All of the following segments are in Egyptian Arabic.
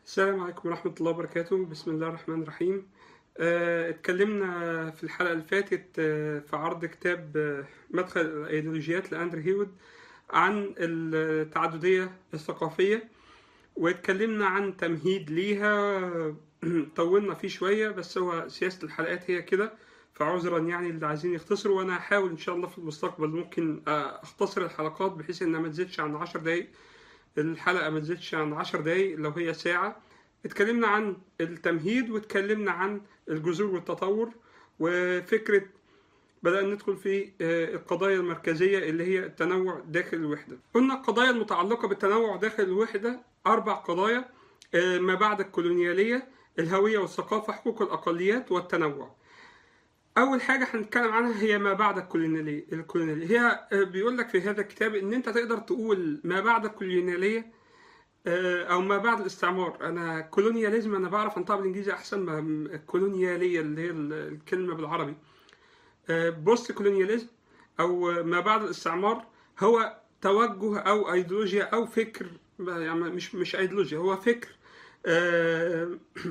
السلام عليكم ورحمة الله وبركاته بسم الله الرحمن الرحيم آه، اتكلمنا في الحلقة اللي فاتت آه، في عرض كتاب آه، مدخل الأيديولوجيات لأندري هيود عن التعددية الثقافية واتكلمنا عن تمهيد ليها طولنا فيه شوية بس هو سياسة الحلقات هي كده فعذرا يعني اللي عايزين يختصروا وانا هحاول ان شاء الله في المستقبل ممكن آه، اختصر الحلقات بحيث انها ما تزيدش عن 10 دقايق الحلقة ما تزيدش عن 10 دقايق لو هي ساعة اتكلمنا عن التمهيد واتكلمنا عن الجذور والتطور وفكرة بدأنا ندخل في آه، القضايا المركزية اللي هي التنوع داخل الوحدة قلنا القضايا المتعلقة بالتنوع داخل الوحدة أربع قضايا آه، ما بعد الكولونيالية الهوية والثقافة حقوق الأقليات والتنوع أول حاجة هنتكلم عنها هي ما بعد الكولونيالية الكولونيالية هي آه، بيقول لك في هذا الكتاب إن أنت تقدر تقول ما بعد الكولونيالية آه، او ما بعد الاستعمار انا كولونياليزم انا بعرف انطقها بالانجليزي احسن ما الكولونياليه اللي هي ال- الكلمه بالعربي بوست كولونياليزم او ما بعد الاستعمار هو توجه او ايديولوجيا او فكر يعني مش مش ايديولوجيا هو فكر آه،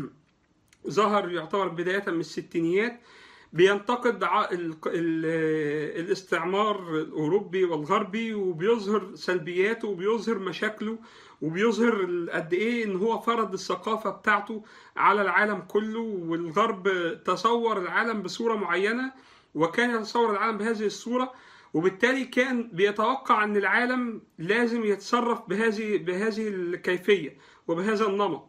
ظهر يعتبر بدايه من الستينيات بينتقد ع- ال- ال- الاستعمار الاوروبي والغربي وبيظهر سلبياته وبيظهر مشاكله وبيظهر ال- قد ايه ان هو فرض الثقافه بتاعته على العالم كله والغرب تصور العالم بصوره معينه وكان يتصور العالم بهذه الصوره وبالتالي كان بيتوقع ان العالم لازم يتصرف بهذه بهذه الكيفيه وبهذا النمط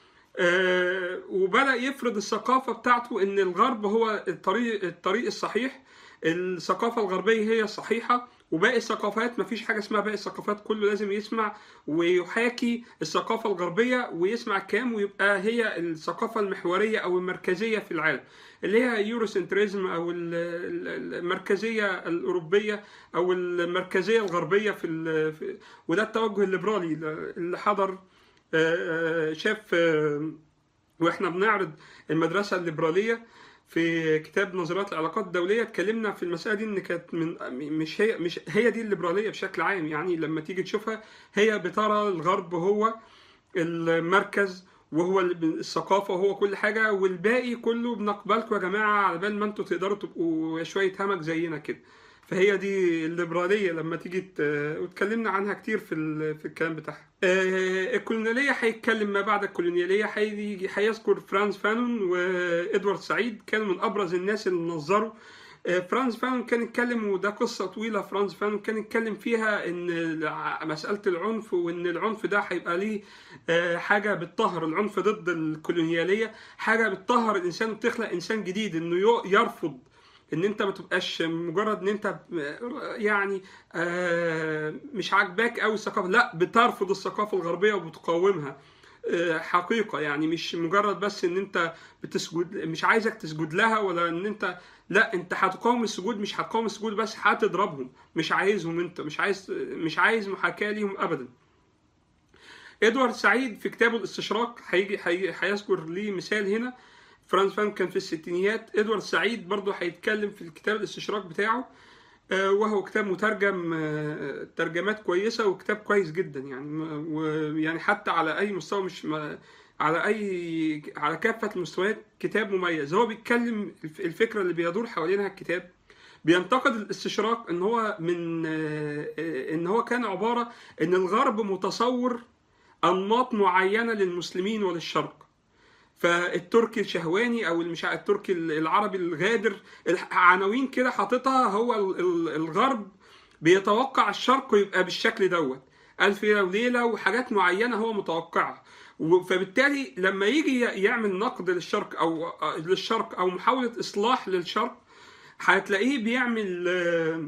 آه، وبدأ يفرض الثقافة بتاعته إن الغرب هو الطريق الطريق الصحيح الثقافة الغربية هي الصحيحة وباقي الثقافات مفيش حاجة اسمها باقي الثقافات كله لازم يسمع ويحاكي الثقافة الغربية ويسمع الكلام ويبقى هي الثقافة المحورية أو المركزية في العالم اللي هي يوروسنتريزم أو ال- ال- المركزية الأوروبية أو المركزية الغربية في, ال- في وده التوجه الليبرالي اللي حضر آه، آه، شاف آه، واحنا بنعرض المدرسه الليبراليه في كتاب نظريات العلاقات الدوليه اتكلمنا في المساله دي ان كانت من مش هي مش هي دي الليبراليه بشكل عام يعني لما تيجي تشوفها هي بترى الغرب هو المركز وهو الثقافه وهو كل حاجه والباقي كله بنقبلكم يا جماعه على بال ما انتوا تقدروا تبقوا شويه همك زينا كده فهي دي الليبراليه لما تيجي ت- واتكلمنا عنها كتير في ال- في الكلام بتاعها. آه، الكولونياليه هيتكلم ما بعد الكولونياليه هيجي- هيذكر فرانز فانون وادوارد سعيد كانوا من ابرز الناس اللي نظروا آه، فرانز فانون كان يتكلم وده قصه طويله فرانز فانون كان يتكلم فيها ان الع- مساله العنف وان العنف ده هيبقى ليه آه، حاجه بتطهر العنف ضد الكولونياليه حاجه بتطهر الانسان وبتخلق انسان جديد انه يو- يرفض ان انت ما تبقاش مجرد ان انت يعني آه، مش عاجباك قوي الثقافه لا بترفض الثقافه الغربيه وبتقاومها آه، حقيقه يعني مش مجرد بس ان انت بتسجد مش عايزك تسجد لها ولا ان انت لا انت هتقاوم السجود مش هتقاوم السجود بس هتضربهم مش عايزهم انت مش عايز مش عايز محاكاه ليهم ابدا ادوارد سعيد في كتابه الاستشراق هيجي هي- هيذكر ليه مثال هنا فرانز فان كان في الستينيات ادوارد سعيد برضه هيتكلم في الكتاب الاستشراق بتاعه آه، وهو كتاب مترجم آه، ترجمات كويسه وكتاب كويس جدا يعني م- ويعني حتى على اي مستوى مش ما على اي على كافه المستويات كتاب مميز هو بيتكلم الف- الفكره اللي بيدور حوالينها الكتاب بينتقد الاستشراق ان هو من آه، آه، ان هو كان عباره ان الغرب متصور انماط معينه للمسلمين وللشرق فالتركي الشهواني او مش عارف التركي العربي الغادر العناوين كده حاططها هو ال- ال- الغرب بيتوقع الشرق يبقى بالشكل دوت ألف ليلة وليلة وحاجات معينة هو متوقعها و- فبالتالي لما يجي ي- يعمل نقد للشرق أو آه، للشرق أو محاولة إصلاح للشرق هتلاقيه بيعمل آه،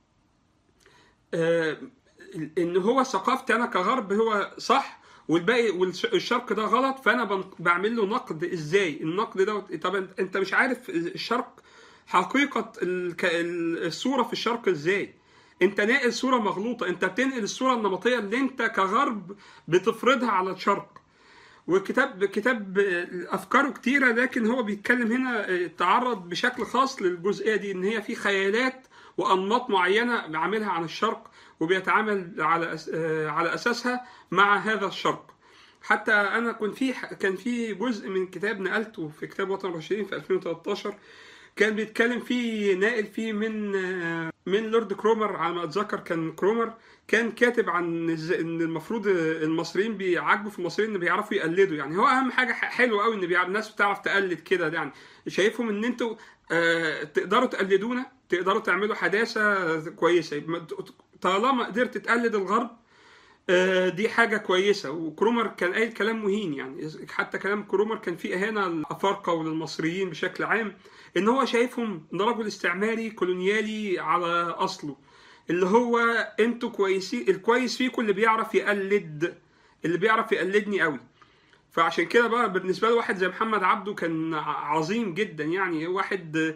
آه، ان هو ثقافتي انا كغرب هو صح والباقي والشرق ده غلط فانا بن- بعمل له نقد ازاي النقد ده طب انت- انت مش عارف الشرق حقيقه الك- ال- الصوره في الشرق ازاي انت ناقل صوره مغلوطه انت بتنقل الصوره النمطيه اللي انت كغرب بتفرضها على الشرق وكتاب كتاب افكاره كتيره لكن هو بيتكلم هنا تعرض بشكل خاص للجزئيه دي ان هي في خيالات وانماط معينه عاملها عن الشرق وبيتعامل على أس- آه، على اساسها مع هذا الشرق حتى انا كنت في كان في جزء من كتاب نقلته في كتاب وطن الراشدين في 2013 كان بيتكلم فيه ناقل فيه من من لورد كرومر على ما اتذكر كان كرومر كان كاتب عن ان المفروض المصريين بيعجبوا في المصريين ان بيعرفوا يقلدوا يعني هو اهم حاجه حلوه قوي ان بيعرف الناس بتعرف تقلد كده يعني شايفهم ان انتوا آه تقدروا تقلدونا تقدروا تعملوا حداثه كويسه طالما قدرت تقلد الغرب آه دي حاجه كويسه وكرومر كان قايل كلام مهين يعني حتى كلام كرومر كان فيه اهانه للافارقه وللمصريين بشكل عام ان هو شايفهم ده رجل استعماري كولونيالي على اصله اللي هو انتوا كويسين الكويس فيكم اللي بيعرف يقلد اللي بيعرف يقلدني قوي فعشان كده بقى بالنسبه له واحد زي محمد عبده كان عظيم جدا يعني واحد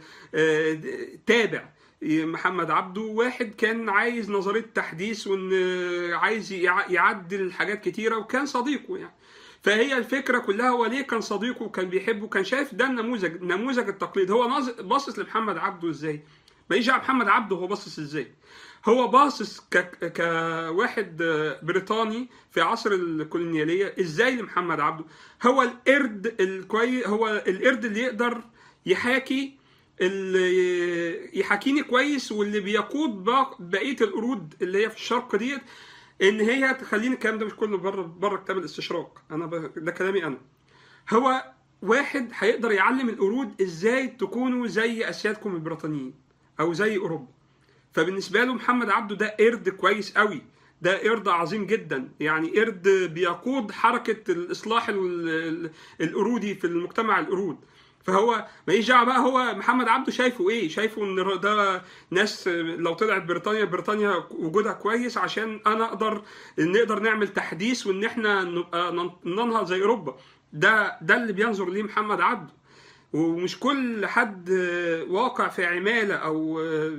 تابع محمد عبده واحد كان عايز نظريه تحديث وان عايز يعدل حاجات كتيره وكان صديقه يعني فهي الفكره كلها هو ليه كان صديقه وكان بيحبه كان شايف ده النموذج نموذج التقليد هو باصص لمحمد عبده ازاي ما يجي على محمد عبده هو باصص ازاي هو باصص ك... كواحد بريطاني في عصر الكولونياليه ازاي لمحمد عبده هو القرد الكويس هو القرد اللي يقدر يحاكي اللي يحاكيني كويس واللي بيقود بقيه القرود اللي هي في الشرق ديت ان هي تخليني الكلام ده مش كله بره بره كتاب الاستشراق انا ب... ده كلامي انا هو واحد هيقدر يعلم القرود ازاي تكونوا زي اسيادكم البريطانيين او زي اوروبا فبالنسبه له محمد عبده ده قرد كويس قوي ده قرد عظيم جدا يعني قرد بيقود حركه الاصلاح القرودي في المجتمع القرود فهو ما يرجع بقى هو محمد عبده شايفه ايه شايفه ان ده ناس لو طلعت بريطانيا بريطانيا وجودها كويس عشان انا اقدر نقدر نعمل تحديث وان احنا نبقى ننهض زي اوروبا ده ده اللي بينظر ليه محمد عبده ومش كل حد واقع في عماله او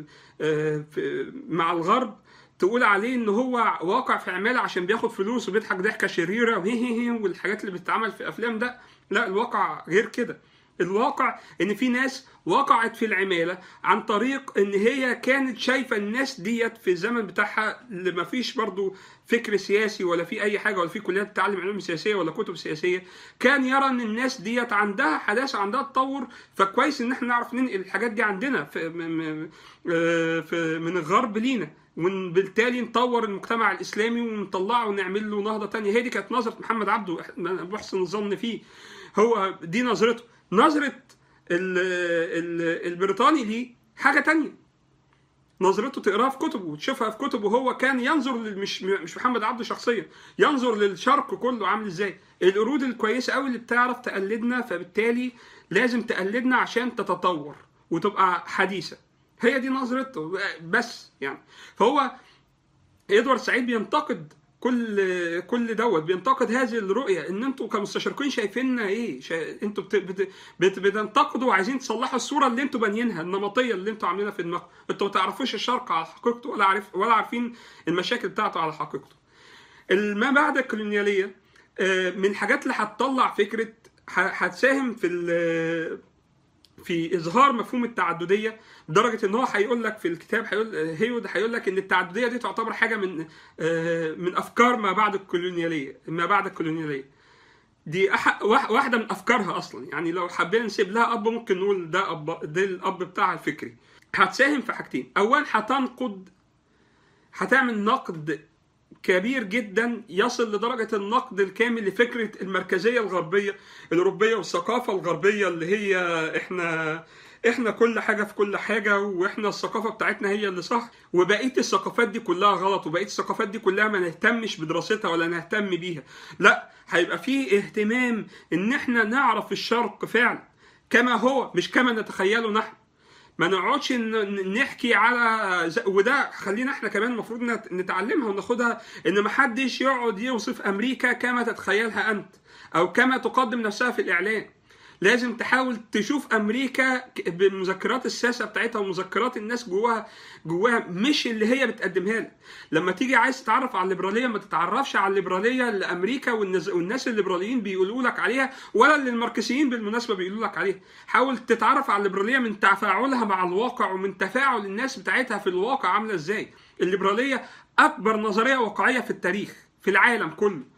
مع الغرب تقول عليه ان هو واقع في عماله عشان بياخد فلوس وبيضحك ضحكه شريره والحاجات اللي بتتعمل في افلام ده لا الواقع غير كده الواقع ان في ناس وقعت في العماله عن طريق ان هي كانت شايفه الناس ديت في الزمن بتاعها اللي ما فيش برضو فكر سياسي ولا في اي حاجه ولا في كليات بتعلم علوم سياسيه ولا كتب سياسيه كان يرى ان الناس ديت عندها حداثه عندها تطور فكويس ان احنا نعرف ننقل الحاجات دي عندنا في في من الغرب لينا وبالتالي نطور المجتمع الاسلامي ونطلعه ونعمل له نهضه تانية هي دي كانت نظره محمد عبده بحسن الظن فيه هو دي نظرته نظرة ال ال البريطاني ليه حاجة تانية نظرته تقراها في كتبه وتشوفها في كتبه هو كان ينظر مش مش محمد عبده شخصيا ينظر للشرق كله عامل ازاي القرود الكويسه قوي اللي بتعرف تقلدنا فبالتالي لازم تقلدنا عشان تتطور وتبقى حديثه هي دي نظرته بس يعني فهو ادوارد سعيد بينتقد كل كل دوت بينتقد هذه الرؤيه ان انتوا كمستشرقين شايفيننا ايه شا... انتوا بت... بت... بت... بتنتقدوا وعايزين تصلحوا الصوره اللي انتوا بانيينها النمطيه اللي انتوا عاملينها في دماغكم انتوا ما تعرفوش الشرق على حقيقته ولا عارف ولا عارفين المشاكل بتاعته على حقيقته ما بعد الكولونياليه من الحاجات اللي هتطلع فكره هتساهم في في اظهار مفهوم التعدديه لدرجه ان هو هيقول لك في الكتاب هيقول هيود هيقول لك ان التعدديه دي تعتبر حاجه من من افكار ما بعد الكولونياليه ما بعد الكولونياليه دي أح... واحده من افكارها اصلا يعني لو حبينا نسيب لها اب ممكن نقول ده اب ده الاب بتاعها الفكري هتساهم في حاجتين اولا هتنقد هتعمل نقد كبير جدا يصل لدرجة النقد الكامل لفكرة المركزية الغربية الأوروبية والثقافة الغربية اللي هي إحنا إحنا كل حاجة في كل حاجة وإحنا الثقافة بتاعتنا هي اللي صح وبقية الثقافات دي كلها غلط وبقية الثقافات دي كلها ما نهتمش بدراستها ولا نهتم بيها لا هيبقى فيه اهتمام إن إحنا نعرف الشرق فعلا كما هو مش كما نتخيله نحن ما نقعدش نحكي على وده خلينا احنا كمان المفروض نتعلمها وناخدها ان ما حدش يقعد يوصف امريكا كما تتخيلها انت او كما تقدم نفسها في الاعلان لازم تحاول تشوف امريكا بمذكرات السياسه بتاعتها ومذكرات الناس جواها جواها مش اللي هي بتقدمها لك لما تيجي عايز تتعرف على الليبراليه ما تتعرفش على الليبراليه اللي امريكا والناس الليبراليين بيقولوا لك عليها ولا اللي الماركسيين بالمناسبه بيقولوا لك عليها حاول تتعرف على الليبراليه من تفاعلها مع الواقع ومن تفاعل الناس بتاعتها في الواقع عامله ازاي الليبراليه اكبر نظريه واقعيه في التاريخ في العالم كله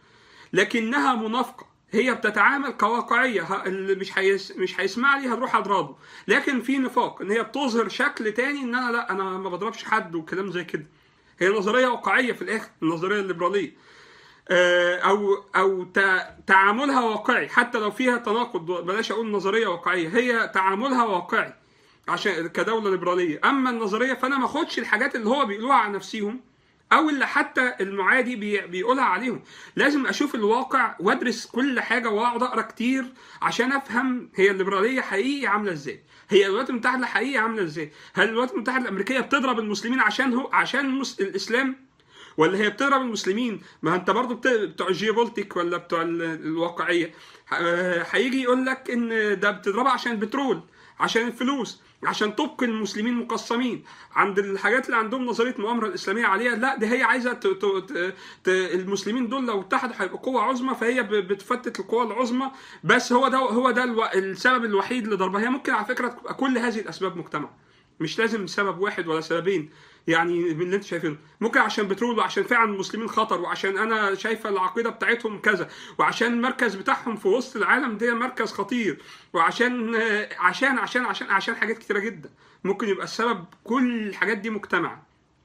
لكنها منافقه هي بتتعامل كواقعيه ه- اللي مش هيس مش هيسمع لي هروح اضربه لكن في نفاق ان هي بتظهر شكل تاني ان انا لا انا ما بضربش حد وكلام زي كده هي نظريه واقعيه في الاخر النظريه الليبراليه آه، او او تع- تعاملها واقعي حتى لو فيها تناقض بلاش اقول نظريه واقعيه هي تعاملها واقعي عشان كدوله ليبراليه اما النظريه فانا ما اخدش الحاجات اللي هو بيقولوها عن نفسهم او اللي حتى المعادي بي بيقولها عليهم لازم اشوف الواقع وادرس كل حاجه واقعد اقرا كتير عشان افهم هي الليبراليه حقيقي عامله ازاي هي الولايات المتحده حقيقي عامله ازاي هل الولايات المتحده الامريكيه بتضرب المسلمين عشان هو عشان المس- الاسلام ولا هي بتضرب المسلمين ما انت برضو بت- بتوع الجيوبولتيك ولا بتوع ال- الواقعيه ه- هيجي يقول لك ان ده بتضربها عشان البترول عشان الفلوس عشان تبقي المسلمين مقسمين عند الحاجات اللي عندهم نظريه المؤامره الاسلاميه عليها لا دي هي عايزه ت... ت... ت... ت... المسلمين دول لو اتحدوا هيبقوا قوه عظمى فهي ب... بتفتت القوى العظمى بس هو ده هو ده الو... السبب الوحيد لضربها هي ممكن على فكره تبقى كل هذه الاسباب مجتمع مش لازم سبب واحد ولا سببين يعني من اللي انت شايفينه ممكن عشان بترول وعشان فعلا المسلمين خطر وعشان انا شايفه العقيده بتاعتهم كذا وعشان المركز بتاعهم في وسط العالم ده مركز خطير وعشان آه، عشان عشان عشان عشان حاجات كتيره جدا ممكن يبقى السبب كل الحاجات دي مجتمع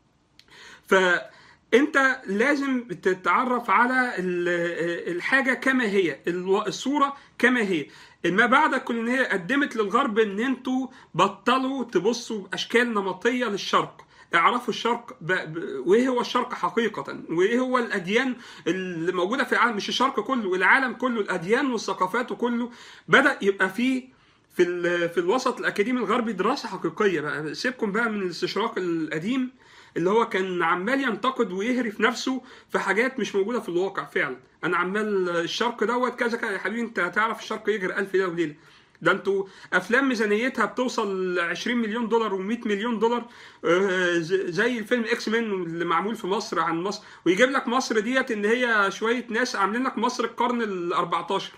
فانت لازم تتعرف على ال- الحاجه كما هي الو- الصوره كما هي ما بعد كل ان هي قدمت للغرب ان انتوا بطلوا تبصوا باشكال نمطيه للشرق اعرفوا الشرق ب... ب... وايه هو الشرق حقيقه وايه هو الاديان اللي موجوده في العالم مش الشرق كله العالم كله الاديان والثقافات وكله بدا يبقى فيه في ال... في الوسط الاكاديمي الغربي دراسه حقيقيه بقى سيبكم بقى من الاستشراق القديم اللي هو كان عمال ينتقد ويهرف نفسه في حاجات مش موجوده في الواقع فعلا انا عمال الشرق دوت كذا كذا يا حبيبي انت تعرف الشرق يجري ألف ليله وليله ده انتوا افلام ميزانيتها بتوصل ل 20 مليون دولار و100 مليون دولار آه، ز- زي الفيلم اكس مان اللي معمول في مصر عن مصر ويجيب لك مصر ديت ان هي شويه ناس عاملين لك مصر القرن ال 14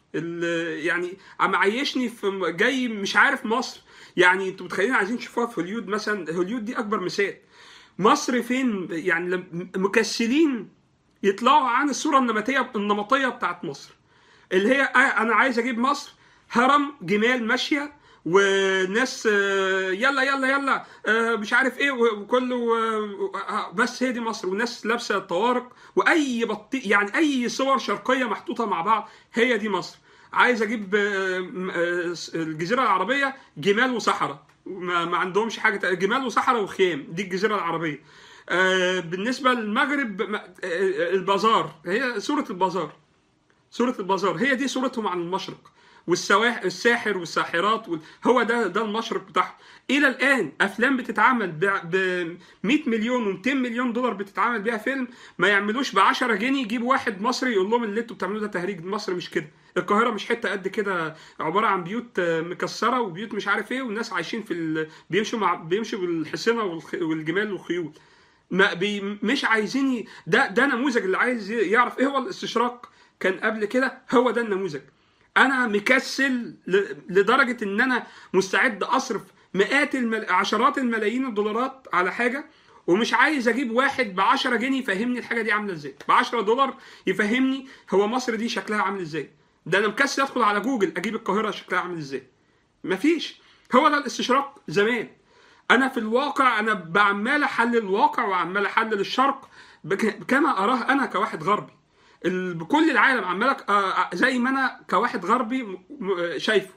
ال- يعني عم عيشني في م- جاي مش عارف مصر يعني انتوا متخيلين عايزين تشوفوها في هوليود مثلا هوليود دي اكبر مثال مصر فين يعني لم- مكسلين يطلعوا عن الصوره النمطيه النمطيه بتاعت مصر اللي هي آه، انا عايز اجيب مصر هرم جمال ماشيه وناس آه، يلا يلا يلا آه، مش عارف ايه وكله آه، آه، بس هي دي مصر وناس لابسه طوارق واي بطي يعني اي صور شرقيه محطوطه مع بعض هي دي مصر عايز اجيب آه، م- آه، الجزيره العربيه جمال وصحراء ما, ما عندهمش حاجه تق- جمال وصحراء وخيام دي الجزيره العربيه آه، بالنسبه للمغرب ما- آه، البازار هي صوره البازار سورة البازار هي دي صورتهم عن المشرق والسواح الساحر والساحرات وال... هو ده ده المشرق بتاعهم الى الان افلام بتتعمل ب ب 100 مليون و200 مليون دولار بتتعمل بيها فيلم ما يعملوش ب 10 جنيه يجيبوا واحد مصري يقول لهم اللي انتوا بتعملوه ده تهريج مصر مش كده القاهره مش حته قد كده عباره عن بيوت آه، مكسره وبيوت مش عارف ايه والناس عايشين في ال... بيمشوا مع بيمشوا بالحصنه والخ... والجمال والخيول ما بي مش عايزين ي... ده ده نموذج اللي عايز يعرف ايه هو الاستشراق كان قبل كده هو ده النموذج انا مكسل ل... لدرجه ان انا مستعد اصرف مئات المل... عشرات الملايين الدولارات على حاجه ومش عايز اجيب واحد ب 10 جنيه يفهمني الحاجه دي عامله ازاي ب 10 دولار يفهمني هو مصر دي شكلها عامل ازاي ده انا مكسل ادخل على جوجل اجيب القاهره شكلها عامل ازاي مفيش هو ده الاستشراق زمان انا في الواقع انا بعمال احلل الواقع وعمال احلل الشرق بك- كما اراه انا كواحد غربي ال- بكل العالم عمال أك- آه، زي ما انا كواحد غربي م- م- شايفه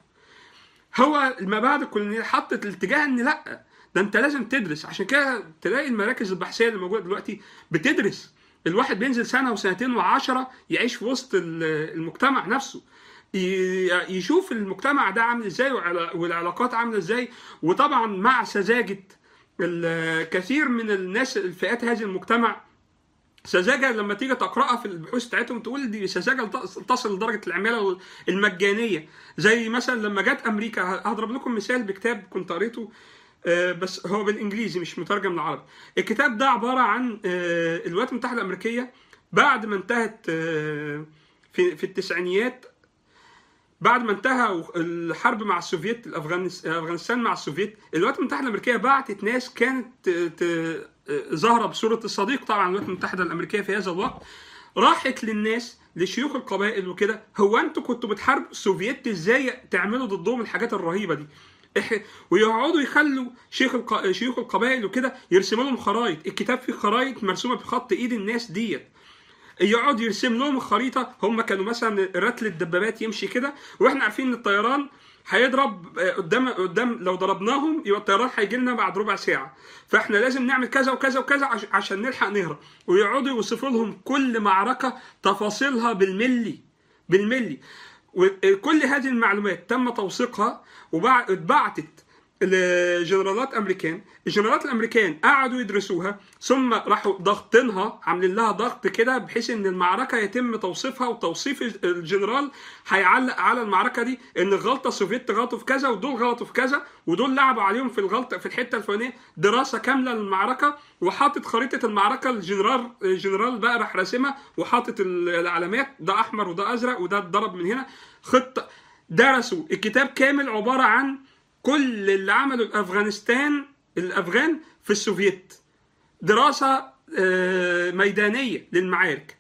هو المبادئ الكولونية حطت الاتجاه ان لا ده انت لازم تدرس عشان كده تلاقي المراكز البحثيه اللي موجوده دلوقتي بتدرس الواحد بينزل سنه وسنتين وعشرة يعيش في وسط ال- المجتمع نفسه ي- يشوف المجتمع ده عامل ازاي وعلا- والعلاقات عامله ازاي وطبعا مع سذاجه الكثير من الناس الفئات هذه المجتمع سذاجه لما تيجي تقراها في البحوث بتاعتهم تقول دي سذاجه تص- تصل لدرجه العماله المجانيه زي مثلا لما جت امريكا هضرب لكم مثال بكتاب كنت قريته آه، بس هو بالانجليزي مش مترجم للعربي الكتاب ده عباره عن آه، الولايات المتحده الامريكيه بعد ما انتهت آه، في في التسعينيات بعد ما انتهى الحرب مع السوفييت الأفغانس- افغانستان مع السوفييت الولايات المتحده الامريكيه بعتت ناس كانت ت- ت- ظاهره بصوره الصديق طبعا الولايات المتحده الامريكيه في هذا الوقت راحت للناس لشيوخ القبائل وكده هو انتوا كنتوا بتحاربوا السوفييت ازاي تعملوا ضدهم الحاجات الرهيبه دي إح- ويقعدوا يخلوا شيخ الق... شيوخ القبائل وكده يرسموا لهم خرايط الكتاب فيه خرايط مرسومه بخط ايد الناس ديت يقعد يرسم لهم الخريطه هم كانوا مثلا رتل الدبابات يمشي كده واحنا عارفين ان الطيران هيضرب آه، قدام قدام لو ضربناهم يبقى الطيران هيجي لنا بعد ربع ساعه فاحنا لازم نعمل كذا وكذا وكذا عش- عشان نلحق نهرب ويقعدوا يوصفوا لهم كل معركه تفاصيلها بالملي بالملي وكل هذه المعلومات تم توثيقها واتبعتت لجنرالات امريكان الجنرالات الامريكان قعدوا يدرسوها ثم راحوا ضاغطينها عاملين لها ضغط كده بحيث ان المعركه يتم توصيفها وتوصيف الجنرال هيعلق على المعركه دي ان الغلطه السوفيت غلطوا في كذا ودول غلطوا في كذا ودول لعبوا عليهم في الغلطه في الحته الفلانيه دراسه كامله للمعركه وحاطط خريطه المعركه الجنرال الجنرال بقى راح راسمها وحاطط العلامات ده احمر وده ازرق وده اتضرب من هنا خطه درسوا الكتاب كامل عباره عن كل اللي عمله الافغانستان الافغان في السوفيت دراسه آه، ميدانيه للمعارك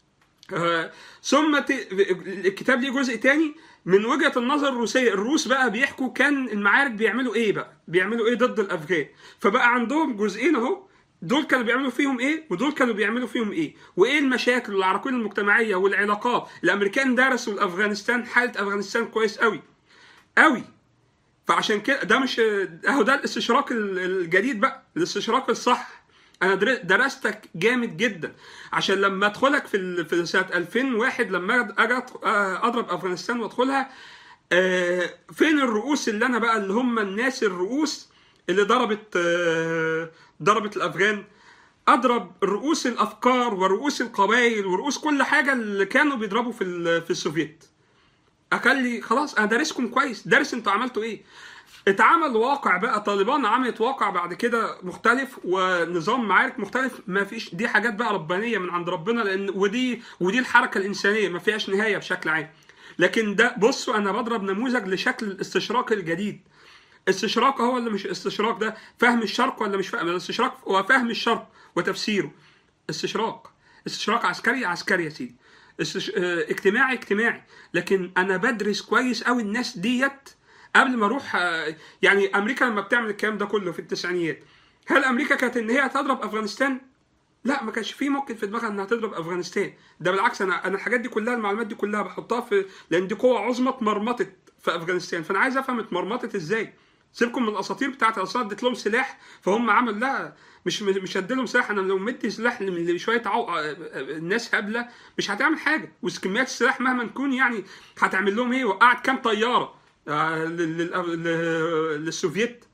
آه، ثم ت... الكتاب ليه جزء تاني من وجهه النظر الروسيه الروس بقى بيحكوا كان المعارك بيعملوا ايه بقى بيعملوا ايه ضد الافغان فبقى عندهم جزئين اهو دول كانوا بيعملوا فيهم ايه ودول كانوا بيعملوا فيهم ايه وايه المشاكل والعراقيل المجتمعيه والعلاقات الامريكان درسوا الافغانستان حاله افغانستان كويس قوي قوي فعشان كده ده مش اهو ده الاستشراق ال- الجديد بقى الاستشراق الصح انا در- درستك جامد جدا عشان لما ادخلك في ال- في سنه 2001 لما اجي أدخ- آه، اضرب افغانستان وادخلها آه، فين الرؤوس اللي انا بقى اللي هم الناس الرؤوس اللي ضربت آه، ضربت الافغان اضرب رؤوس الافكار ورؤوس القبائل ورؤوس كل حاجه اللي كانوا بيضربوا في ال- في السوفيت قال لي خلاص انا دارسكم كويس دارس انتوا عملتوا ايه اتعمل واقع بقى طالبان عملت واقع بعد كده مختلف ونظام معارك مختلف ما فيش دي حاجات بقى ربانيه من عند ربنا لان ودي ودي الحركه الانسانيه ما فيهاش نهايه بشكل عام لكن ده بصوا انا بضرب نموذج لشكل الاستشراق الجديد استشراق هو اللي مش استشراق ده فهم الشرق ولا مش فاهم الاستشراق هو فهم الشرق وتفسيره استشراق استشراق عسكري عسكري يا سيدي استش... اه، اجتماعي اجتماعي لكن انا بدرس كويس قوي الناس ديت قبل ما اروح اه، يعني امريكا لما بتعمل الكلام ده كله في التسعينيات هل امريكا كانت ان هي هتضرب افغانستان لا ما كانش في ممكن في دماغها انها تضرب افغانستان ده بالعكس انا انا الحاجات دي كلها المعلومات دي كلها بحطها في لان دي قوه عظمى اتمرمطت في افغانستان فانا عايز افهم اتمرمطت ازاي سيبكم من الاساطير بتاعت اصلا اديت لهم سلاح فهم عمل لا مش مش هدي لهم سلاح انا لو مدي سلاح لشويه عو... الناس هبله مش هتعمل حاجه وكميات السلاح مهما تكون يعني هتعمل لهم ايه وقعت كام طياره آه، لل- لل- لل- للسوفييت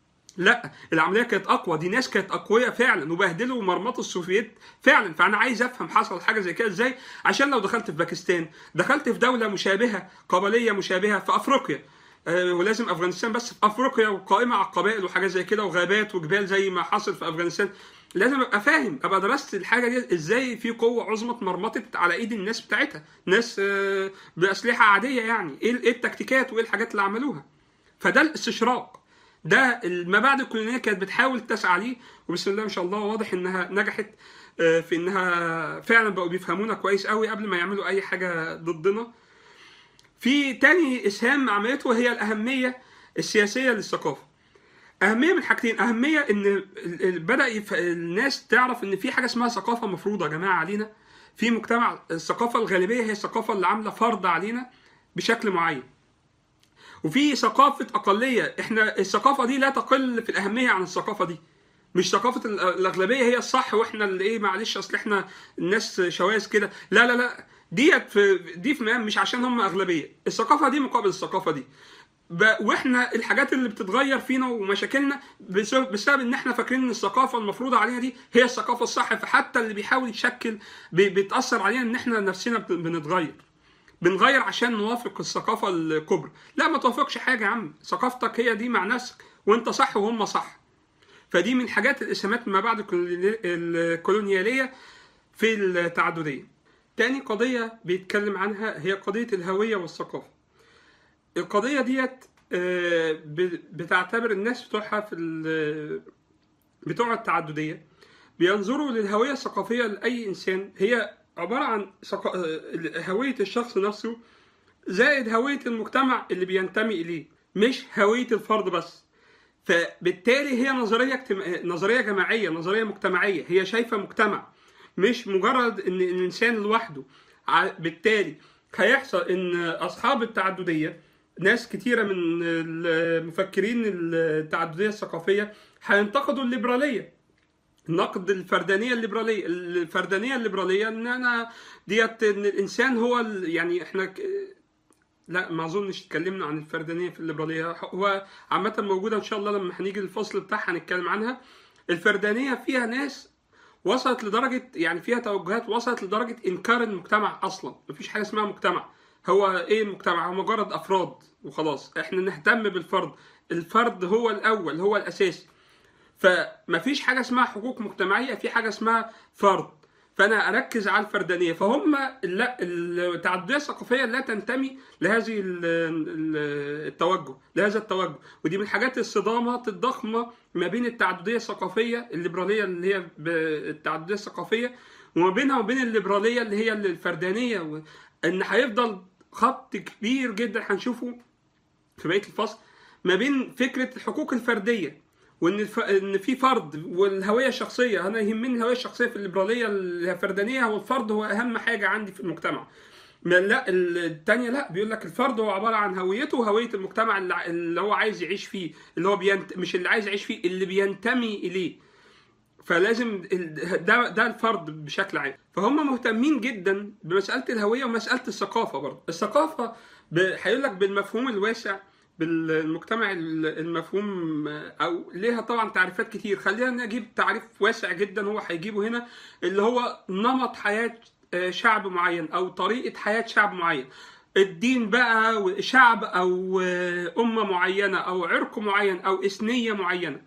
لا العمليه كانت اقوى دي ناس كانت اقوياء فعلا وبهدلوا ومرمطوا السوفييت فعلا فانا عايز افهم حصل حاجه زي كده ازاي عشان لو دخلت في باكستان دخلت في دوله مشابهه قبليه مشابهه في افريقيا آه، ولازم افغانستان بس في افريقيا وقائمه على القبائل وحاجات زي كده وغابات وجبال زي ما حصل في افغانستان لازم ابقى فاهم ابقى درست الحاجه دي ازاي في قوه عظمى اتمرمطت على ايد الناس بتاعتها ناس آه، باسلحه عاديه يعني ايه إيه التكتيكات وايه الحاجات اللي عملوها فده الاستشراق ده المبادئ الكولونية كانت بتحاول تسعى ليه وبسم الله ما شاء الله واضح انها نجحت آه، في انها فعلا بقوا بيفهمونا كويس قوي قبل ما يعملوا اي حاجه ضدنا في تاني اسهام عملته هي الاهميه السياسيه للثقافه اهميه من حاجتين اهميه ان ال- ال- بدا يف... الناس تعرف ان في حاجه اسمها ثقافه مفروضه يا جماعه علينا في مجتمع الثقافه الغالبيه هي الثقافه اللي عامله فرض علينا بشكل معين وفي ثقافه اقليه احنا الثقافه دي لا تقل في الاهميه عن الثقافه دي مش ثقافه ال- الاغلبيه هي الصح واحنا اللي ايه معلش اصل احنا الناس شواذ كده لا لا لا ديت في دي في مقام مش عشان هم اغلبيه الثقافه دي مقابل الثقافه دي ب- واحنا الحاجات اللي بتتغير فينا ومشاكلنا بسبب, بسبب ان احنا فاكرين ان الثقافه المفروضه علينا دي هي الثقافه الصح فحتى اللي بيحاول يشكل بي- بيتاثر علينا ان احنا نفسنا بت- بنتغير بنغير عشان نوافق الثقافه الكبرى لا ما توافقش حاجه يا عم ثقافتك هي دي مع نفسك وانت صح وهم صح فدي من حاجات الاسهامات ما بعد الكولوني- الكولونياليه في التعدديه تاني قضيه بيتكلم عنها هي قضيه الهويه والثقافه القضيه ديت آه، ب- بتعتبر الناس بتوعها في ال- بتوع التعدديه بينظروا للهويه الثقافيه لاي انسان هي عباره عن ثقا- آه، هويه الشخص نفسه زائد هويه المجتمع اللي بينتمي اليه مش هويه الفرد بس فبالتالي هي نظريه اجتماع... نظريه جماعيه نظريه مجتمعيه هي شايفه مجتمع مش مجرد ان الانسان لوحده ع- بالتالي هيحصل ان اصحاب التعدديه ناس كتيره من المفكرين التعدديه الثقافيه هينتقدوا الليبراليه نقد الفردانيه الليبراليه الفردانيه الليبراليه ان انا ديت ان الانسان هو ال- يعني احنا ك- لا ما اظنش اتكلمنا عن الفردانيه في الليبراليه هو عامه موجوده ان شاء الله لما هنيجي الفصل بتاعها هنتكلم عنها الفردانيه فيها ناس وصلت لدرجه يعني فيها توجهات وصلت لدرجه انكار المجتمع اصلا مفيش حاجه اسمها مجتمع هو ايه المجتمع هو مجرد افراد وخلاص احنا نهتم بالفرد الفرد هو الاول هو الاساسي فمفيش حاجه اسمها حقوق مجتمعيه في حاجه اسمها فرد فانا اركز على الفردانيه فهم لا التعدديه الثقافيه لا تنتمي لهذه ال- ال- التوجه لهذا التوجه ودي من الحاجات الصدامات الضخمه ما بين التعدديه الثقافيه الليبراليه اللي هي ب- التعدديه الثقافيه وما بينها وبين الليبراليه اللي هي الفردانيه و- ان هيفضل خط كبير جدا هنشوفه في بقيه الفصل ما بين فكره الحقوق الفرديه وان الف... ان في فرد والهويه الشخصيه انا يهمني الهويه الشخصيه في الليبراليه الفردانيه هو الفرد هو اهم حاجه عندي في المجتمع ما لا الثانيه لا بيقول لك الفرد هو عباره عن هويته وهويه المجتمع اللي, ع- اللي هو عايز يعيش فيه اللي هو بينت... مش اللي عايز يعيش فيه اللي بينتمي اليه فلازم ال- ده ده الفرد بشكل عام فهم مهتمين جدا بمساله الهويه ومساله الثقافه برضه الثقافه ب- هيقول لك بالمفهوم الواسع بالمجتمع ال- المفهوم او ليها طبعا تعريفات كتير خلينا نجيب تعريف واسع جدا هو هيجيبه هنا اللي هو نمط حياه آه، شعب معين او طريقه حياه شعب معين الدين بقى شعب او آه، امه معينه او عرق معين او اثنيه معينه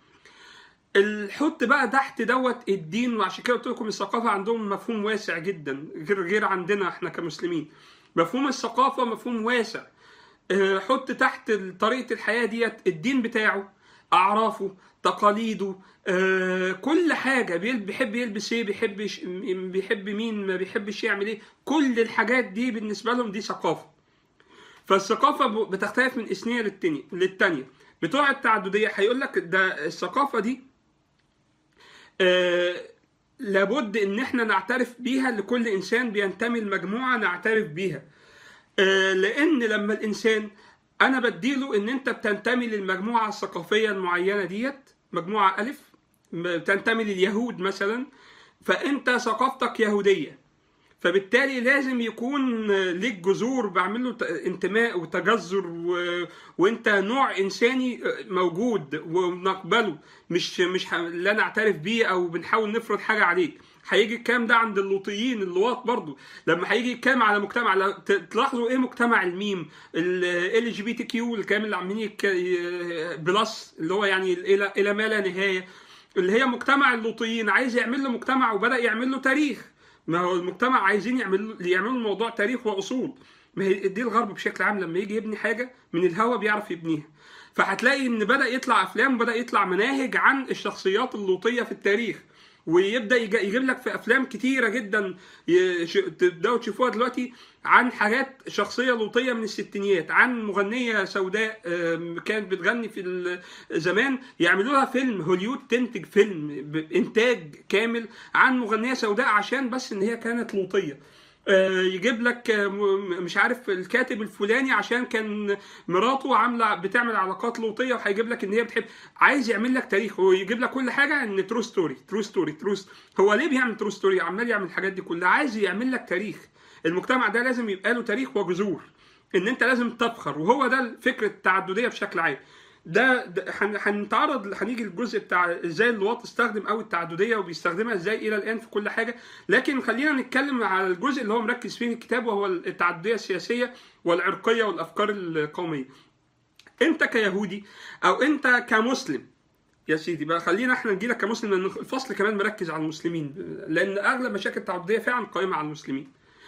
الحط بقى تحت دوت الدين وعشان كده قلت لكم الثقافه عندهم مفهوم واسع جدا غير غير عندنا احنا كمسلمين مفهوم الثقافه مفهوم واسع آه، حط تحت طريقه الحياه ديت الدين بتاعه اعرافه تقاليده آه، كل حاجه بيل- بيحب يلبس ايه بيحب يش- م- بيحب مين ما بيحبش يعمل ايه كل الحاجات دي بالنسبه لهم دي ثقافه فالثقافه ب- بتختلف من اثنيه للتانية للتانية بتوع التعدديه هيقول لك ده الثقافه دي آه، لابد ان احنا نعترف بيها لكل انسان بينتمي لمجموعه نعترف بيها آه، لان لما الانسان انا بديله ان انت بتنتمي للمجموعه الثقافيه المعينه ديت مجموعه الف بتنتمي لليهود مثلا فانت ثقافتك يهوديه فبالتالي لازم يكون ليك جذور بعمل له ت- انتماء وتجذر و... وانت نوع انساني موجود ونقبله مش مش ه- لا نعترف بيه او بنحاول نفرض حاجه عليك هيجي الكلام ده عند اللوطيين اللواط برضو لما هيجي الكلام على مجتمع لا- ت- تلاحظوا ايه مجتمع الميم ال جي بي تي كيو الكلام اللي عاملين يك- بلس اللي هو يعني الى الى ما لا نهايه اللي هي مجتمع اللوطيين عايز يعمل له مجتمع وبدا يعمل له تاريخ ما هو المجتمع عايزين يعملوا يعملوا الموضوع تاريخ واصول ما هي دي الغرب بشكل عام لما يجي يبني حاجه من الهوا بيعرف يبنيها فهتلاقي ان بدا يطلع افلام وبدا يطلع مناهج عن الشخصيات اللوطيه في التاريخ ويبدا يج- يجيب لك في افلام كتيره جدا ي- ش- تبداوا تشوفوها دلوقتي عن حاجات شخصيه لوطيه من الستينيات عن مغنيه سوداء آم، كانت بتغني في ال- زمان يعملوا لها فيلم هوليود تنتج فيلم بانتاج كامل عن مغنيه سوداء عشان بس ان هي كانت لوطيه آه، يجيب لك آه، م- مش عارف الكاتب الفلاني عشان كان مراته عامله بتعمل علاقات لوطيه وهيجيب لك ان هي بتحب عايز يعمل لك تاريخ ويجيب لك كل حاجه ان ترو ستوري ترو ستوري ترو هو ليه بيعمل ترو ستوري عمال يعمل الحاجات دي كلها عايز يعمل لك تاريخ المجتمع ده لازم يبقى له تاريخ وجذور ان انت لازم تفخر وهو ده فكره التعدديه بشكل عام ده, ده هن- هنتعرض هنيجي للجزء بتاع ازاي اللواط استخدم قوي التعدديه وبيستخدمها ازاي الى الان في كل حاجه لكن خلينا نتكلم على الجزء اللي هو مركز فيه الكتاب وهو التعدديه السياسيه والعرقيه والافكار القوميه انت كيهودي او انت كمسلم يا سيدي بقى خلينا احنا نجي لك كمسلم لان الفصل كمان مركز على المسلمين لان اغلب مشاكل التعدديه فعلا قائمه على المسلمين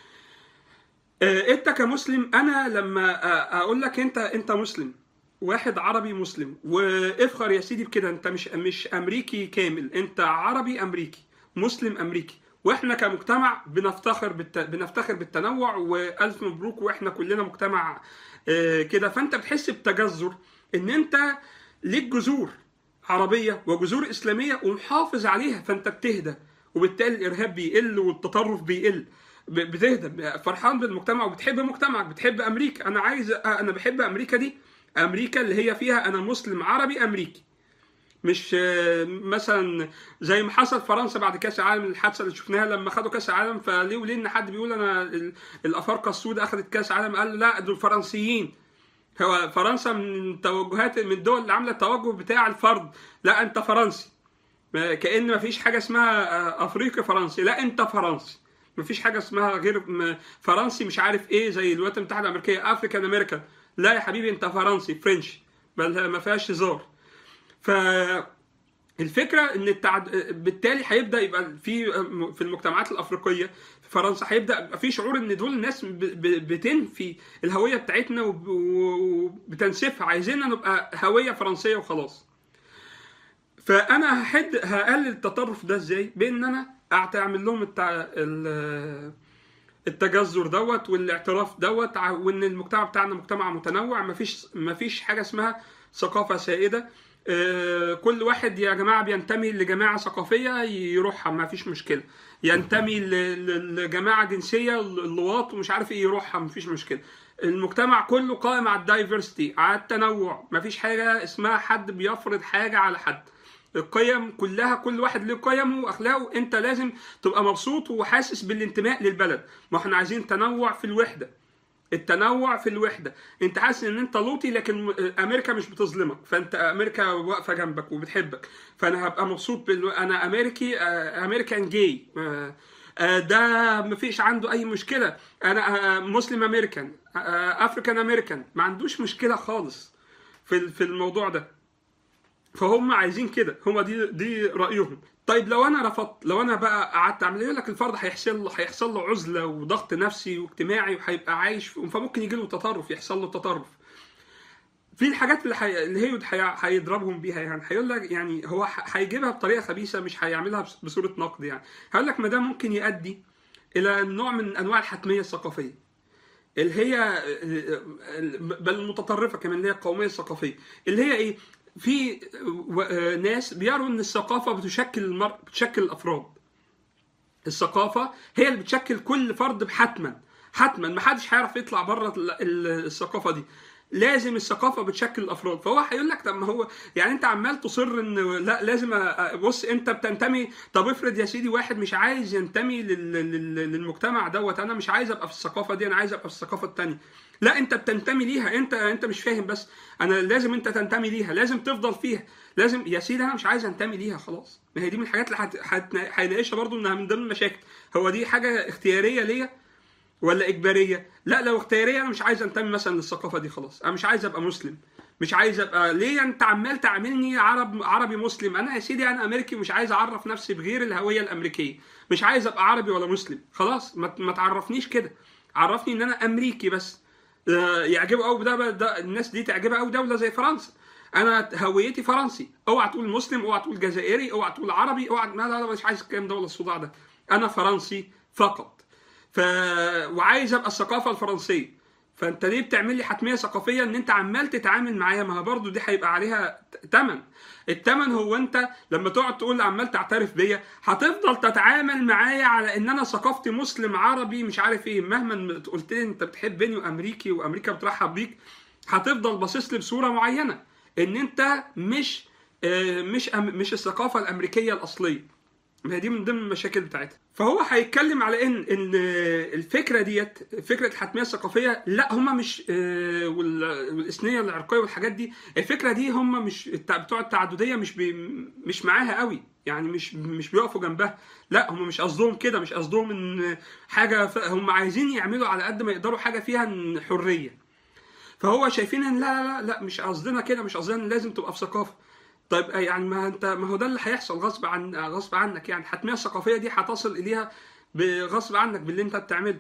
آه، انت كمسلم انا لما آه، اقول لك انت انت مسلم واحد عربي مسلم وافخر يا سيدي بكده انت مش مش امريكي كامل انت عربي امريكي مسلم امريكي واحنا كمجتمع بنفتخر بالت... بنفتخر بالتنوع والف مبروك واحنا كلنا مجتمع آه، كده فانت بتحس بتجذر ان انت ليك جذور عربيه وجذور اسلاميه ومحافظ عليها فانت بتهدى وبالتالي الارهاب بيقل والتطرف بيقل ب- بتهدى فرحان بالمجتمع وبتحب مجتمعك بتحب امريكا انا عايز انا بحب امريكا دي امريكا اللي هي فيها انا مسلم عربي امريكي مش آه، مثلا زي ما حصل فرنسا بعد كاس العالم الحادثه اللي شفناها لما خدوا كاس العالم فليه وليه ان حد بيقول انا ال- الافارقه السود اخذت كاس العالم قال لا دول فرنسيين هو فرنسا من توجهات من الدول اللي عامله التوجه بتاع الفرد لا انت فرنسي ما- كأن ما فيش حاجه اسمها آه، افريقي فرنسي لا انت فرنسي ما فيش حاجه اسمها غير م- فرنسي مش عارف ايه زي الولايات المتحده الامريكيه افريكان امريكان لا يا حبيبي انت فرنسي فرنش بل ما فيهاش هزار ف الفكره ان التعد... بالتالي هيبدا يبقى في في المجتمعات الافريقيه في فرنسا هيبدا يبقى في شعور ان دول الناس ب... ب... بتنفي الهويه بتاعتنا وب... وبتنسفها عايزيننا نبقى هويه فرنسيه وخلاص فانا هحد هقلل التطرف ده ازاي بان انا اعمل لهم التع... ال... التجذر دوت والاعتراف دوت ع- وان المجتمع بتاعنا مجتمع متنوع مفيش مفيش حاجه اسمها ثقافه سائده آه، كل واحد يا جماعه بينتمي لجماعه ثقافيه يروحها ما فيش مشكله ينتمي ل- ل- لجماعه جنسيه اللواط ومش عارف ايه يروحها ما فيش مشكله المجتمع كله قائم على الدايفرستي على التنوع ما فيش حاجه اسمها حد بيفرض حاجه على حد القيم كلها كل واحد له قيمه واخلاقه انت لازم تبقى مبسوط وحاسس بالانتماء للبلد ما احنا عايزين تنوع في الوحده التنوع في الوحده انت حاسس ان انت لوطي لكن امريكا مش بتظلمك فانت امريكا واقفه جنبك وبتحبك فانا هبقى مبسوط بال... انا امريكي آه، امريكان جاي آه، آه، ده مفيش عنده اي مشكله انا آه، مسلم امريكان آه، افريكان امريكان ما عندوش مشكله خالص في ال- في الموضوع ده فهم عايزين كده هم دي دي رايهم طيب لو انا رفضت لو انا بقى قعدت اعمل يقول لك الفرد هيحصل له هيحصل له عزله وضغط نفسي واجتماعي وهيبقى عايش في- فممكن يجي له تطرف يحصل له تطرف في الحاجات اللي حي... اللي هي حي... هيضربهم بيها يعني هيقول لك يعني هو ح- هيجيبها بطريقه خبيثه مش هيعملها بس- بصوره نقد يعني هيقول لك ما ده ممكن يؤدي الى نوع من انواع الحتميه الثقافيه اللي هي بل المتطرفه كمان اللي هي القوميه الثقافيه اللي هي ايه في و- آه، ناس بيروا ان الثقافه بتشكل المرء بتشكل الافراد الثقافه هي اللي بتشكل كل فرد بحتما حتما ما حدش هيعرف يطلع بره ال- ال- الثقافه دي لازم الثقافه بتشكل الافراد فهو هيقول لك طب ما هو يعني انت عمال تصر ان لا لازم أ- بص انت بتنتمي طب افرض يا سيدي واحد مش عايز ينتمي لل- لل- للمجتمع دوت انا مش عايز ابقى في الثقافه دي انا عايز ابقى في الثقافه الثانيه لا انت بتنتمي ليها انت انت مش فاهم بس انا لازم انت تنتمي ليها لازم تفضل فيها لازم يا سيدي انا مش عايز انتمي ليها خلاص ما هي دي من الحاجات اللي هت- هت- هيناقشها برضو انها من ضمن المشاكل هو دي حاجه اختياريه ليا ولا اجباريه لا لو اختياريه انا مش عايز انتمي مثلا للثقافه دي خلاص انا مش عايز ابقى مسلم مش عايز ابقى ليه انت عمال تعاملني عرب عربي مسلم انا يا سيدي انا امريكي ومش عايز اعرف نفسي بغير الهويه الامريكيه مش عايز ابقى عربي ولا مسلم خلاص ما, ما تعرفنيش كده عرفني ان انا امريكي بس آه، يعجبه قوي ده, ده الناس دي تعجبها قوي دوله زي فرنسا انا هويتي فرنسي اوعى تقول مسلم اوعى تقول جزائري اوعى تقول عربي اوعى لا لا لا مش عايز الكلام ده ولا الصداع ده انا فرنسي فقط ف وعايز ابقى الثقافه الفرنسيه فانت ليه بتعمل لي حتميه ثقافيه ان انت عمال تتعامل معايا ما هو برضه دي هيبقى عليها ثمن الثمن هو انت لما تقعد تقول عمال تعترف بيا هتفضل تتعامل معايا على ان انا ثقافتي مسلم عربي مش عارف ايه مهما قلت لي انت بتحبني وامريكي وامريكا بترحب بيك هتفضل باصص لي بصوره معينه ان انت مش آه، مش أم- مش الثقافه الامريكيه الاصليه ما هي دي من ضمن المشاكل بتاعتها فهو هيتكلم على ان ان الفكره ديت فكره الحتميه الثقافيه لا هم مش آه، وال- والاثنيه العرقيه والحاجات دي الفكره دي هم مش التع- بتوع التعدديه مش بي مش معاها قوي يعني مش مش بيقفوا جنبها لا هم مش قصدهم كده مش قصدهم ان حاجه ف- هم عايزين يعملوا على قد ما يقدروا حاجه فيها إن حريه فهو شايفين ان لا لا لا, لا مش قصدنا كده مش قصدنا إن لازم تبقى في ثقافه طيب يعني ما انت ما هو ده اللي هيحصل غصب عن غصب عنك يعني الحتميه الثقافيه دي هتصل اليها بغصب عنك باللي انت بتعمله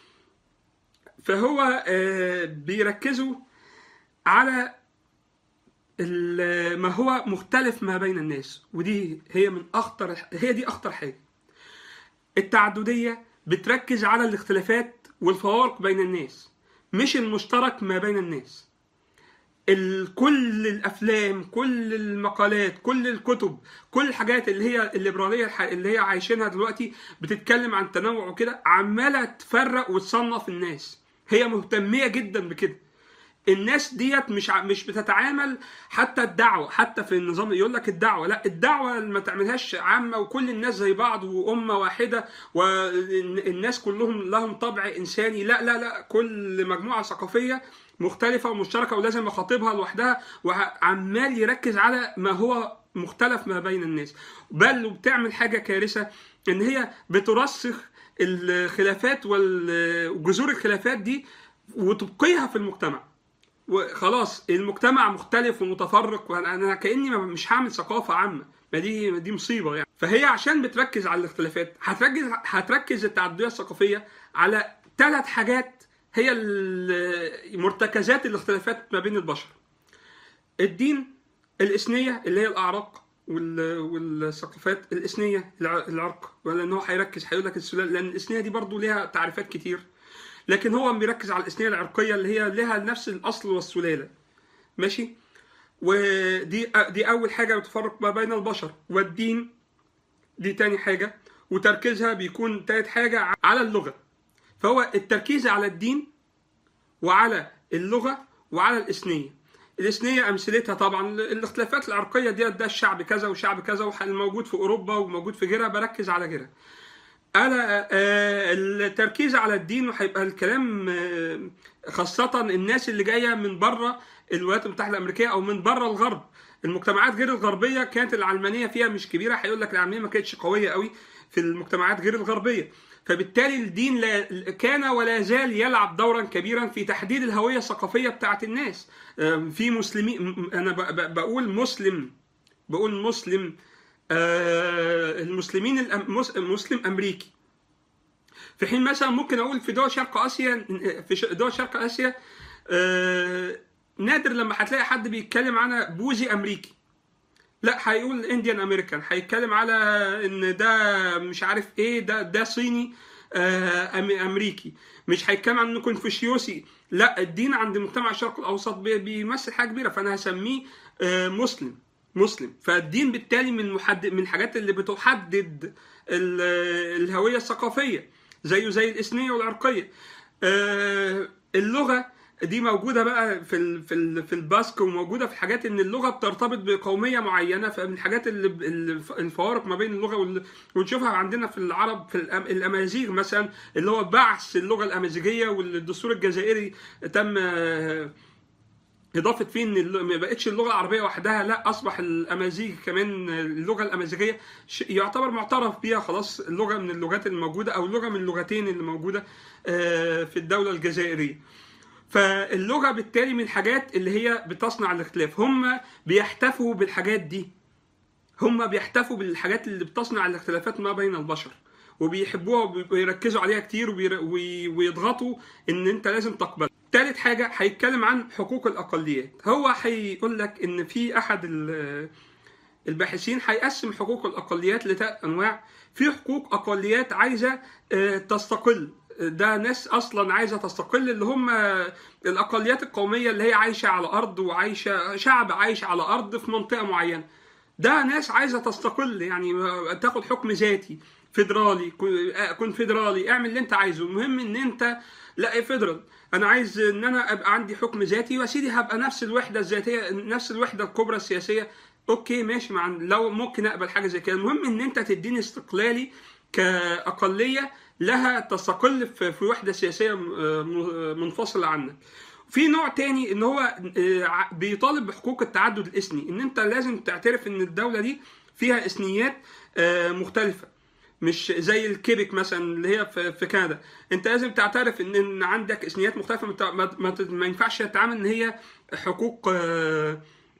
فهو آه، بيركزوا على ال- ما هو مختلف ما بين الناس ودي هي من اخطر هي دي اخطر حاجه التعدديه بتركز على الاختلافات والفوارق بين الناس مش المشترك ما بين الناس ال- كل الافلام كل المقالات كل الكتب كل الحاجات اللي هي الليبراليه الح- اللي هي عايشينها دلوقتي بتتكلم عن التنوع وكده عماله تفرق وتصنف الناس هي مهتميه جدا بكده الناس ديت مش ع- مش بتتعامل حتى الدعوه حتى في النظام يقول لك الدعوه لا الدعوه ما تعملهاش عامه وكل الناس زي بعض وامه واحده والناس كلهم لهم طبع انساني لا لا لا كل مجموعه ثقافيه مختلفه ومشتركه ولازم اخاطبها لوحدها وعمال يركز على ما هو مختلف ما بين الناس بل وبتعمل حاجه كارثه ان هي بترسخ الخلافات وال- وجذور الخلافات دي وتبقيها في المجتمع وخلاص المجتمع مختلف ومتفرق وانا أنا كاني ما- مش هعمل ثقافه عامه ما دي دي مصيبه يعني فهي عشان بتركز على الاختلافات هتركز هتركز التعدديه الثقافيه على ثلاث حاجات هي ال- مرتكزات الاختلافات ما بين البشر الدين الاثنيه اللي هي الاعراق وال- والثقافات الاثنيه الع- العرق لان هو هيركز هيقول لك السلال لان الاثنيه دي برضو ليها تعريفات كتير لكن هو بيركز على الاثنيه العرقيه اللي هي لها نفس الاصل والسلاله ماشي ودي دي اول حاجه بتفرق ما بين البشر والدين دي تاني حاجه وتركيزها بيكون تالت حاجه على اللغه فهو التركيز على الدين وعلى اللغه وعلى الاثنيه الاثنيه امثلتها طبعا الاختلافات العرقيه دي ده الشعب كذا وشعب كذا والموجود في اوروبا وموجود في غيرها بركز على غيرها انا آه، التركيز على الدين وهيبقى الكلام آه، خاصة الناس اللي جاية من بره الولايات المتحدة الأمريكية أو من بره الغرب المجتمعات غير الغربية كانت العلمانية فيها مش كبيرة هيقول لك العلمانية ما كانتش قوية قوي في المجتمعات غير الغربية فبالتالي الدين لا كان ولا زال يلعب دورا كبيرا في تحديد الهوية الثقافية بتاعت الناس آه، في مسلمين أنا ب- ب- بقول مسلم بقول مسلم آه، المسلمين الأم- مس- مسلم امريكي في حين مثلا ممكن اقول في دول شرق اسيا في ش- دول شرق اسيا آه، نادر لما هتلاقي حد بيتكلم عن بوذي امريكي لا هيقول انديان امريكان هيتكلم على ان ده مش عارف ايه ده ده صيني آه، أم- امريكي مش هيتكلم عن انه كونفوشيوسي لا الدين عند مجتمع الشرق الاوسط بي- بيمثل حاجه كبيره فانا هسميه آه، مسلم مسلم فالدين بالتالي من محدد من الحاجات اللي بتحدد ال- الهويه الثقافيه زيه زي الاثنيه والعرقيه آه، اللغه دي موجوده بقى في ال في ال في الباسك وموجوده في الحاجات ان اللغه بترتبط بقوميه معينه فمن الحاجات اللي اللي الفوارق ما بين اللغه وال- ونشوفها عندنا في العرب في الأم- الامازيغ مثلا اللي هو بعث اللغه الامازيغيه والدستور الجزائري تم آه، اضافه فيه ان الل- ما بقتش اللغه العربيه وحدها لا اصبح الامازيغ كمان اللغه الامازيغيه ش- يعتبر معترف بيها خلاص اللغه من اللغات الموجوده او لغه من اللغتين اللي موجوده آه، في الدوله الجزائريه فاللغه بالتالي من الحاجات اللي هي بتصنع الاختلاف هم بيحتفوا بالحاجات دي هم بيحتفوا بالحاجات اللي بتصنع الاختلافات ما بين البشر وبيحبوها وبيركزوا عليها كتير وبير- وي- ويضغطوا ان انت لازم تقبل تالت حاجة هيتكلم عن حقوق الأقليات هو هيقول لك إن في أحد ال- الباحثين هيقسم حقوق الأقليات لثلاث أنواع في حقوق أقليات عايزة آه، تستقل ده ناس اصلا عايزه تستقل اللي هم الاقليات القوميه اللي هي عايشه على ارض وعايشه شعب عايش على ارض في منطقه معينه ده ناس عايزه تستقل يعني تاخد حكم ذاتي فيدرالي كونفدرالي اعمل اللي انت عايزه المهم ان انت لا فيدرال انا عايز ان انا ابقى عندي حكم ذاتي ويا سيدي هبقى نفس الوحده الذاتيه نفس الوحده الكبرى السياسيه اوكي ماشي مع لو ممكن اقبل حاجه زي كده المهم ان انت تديني استقلالي كاقليه لها تستقل في في وحده سياسيه م- منفصله عنك في نوع تاني ان هو آه، بيطالب بحقوق التعدد الاثني ان انت لازم تعترف ان الدوله دي فيها اثنيات آه، مختلفه مش زي الكيبك مثلا اللي هي في في كندا انت لازم تعترف ان ان عندك اثنيات مختلفه ما ت- ما ما ت- ما ينفعش تتعامل ان هي حقوق آه،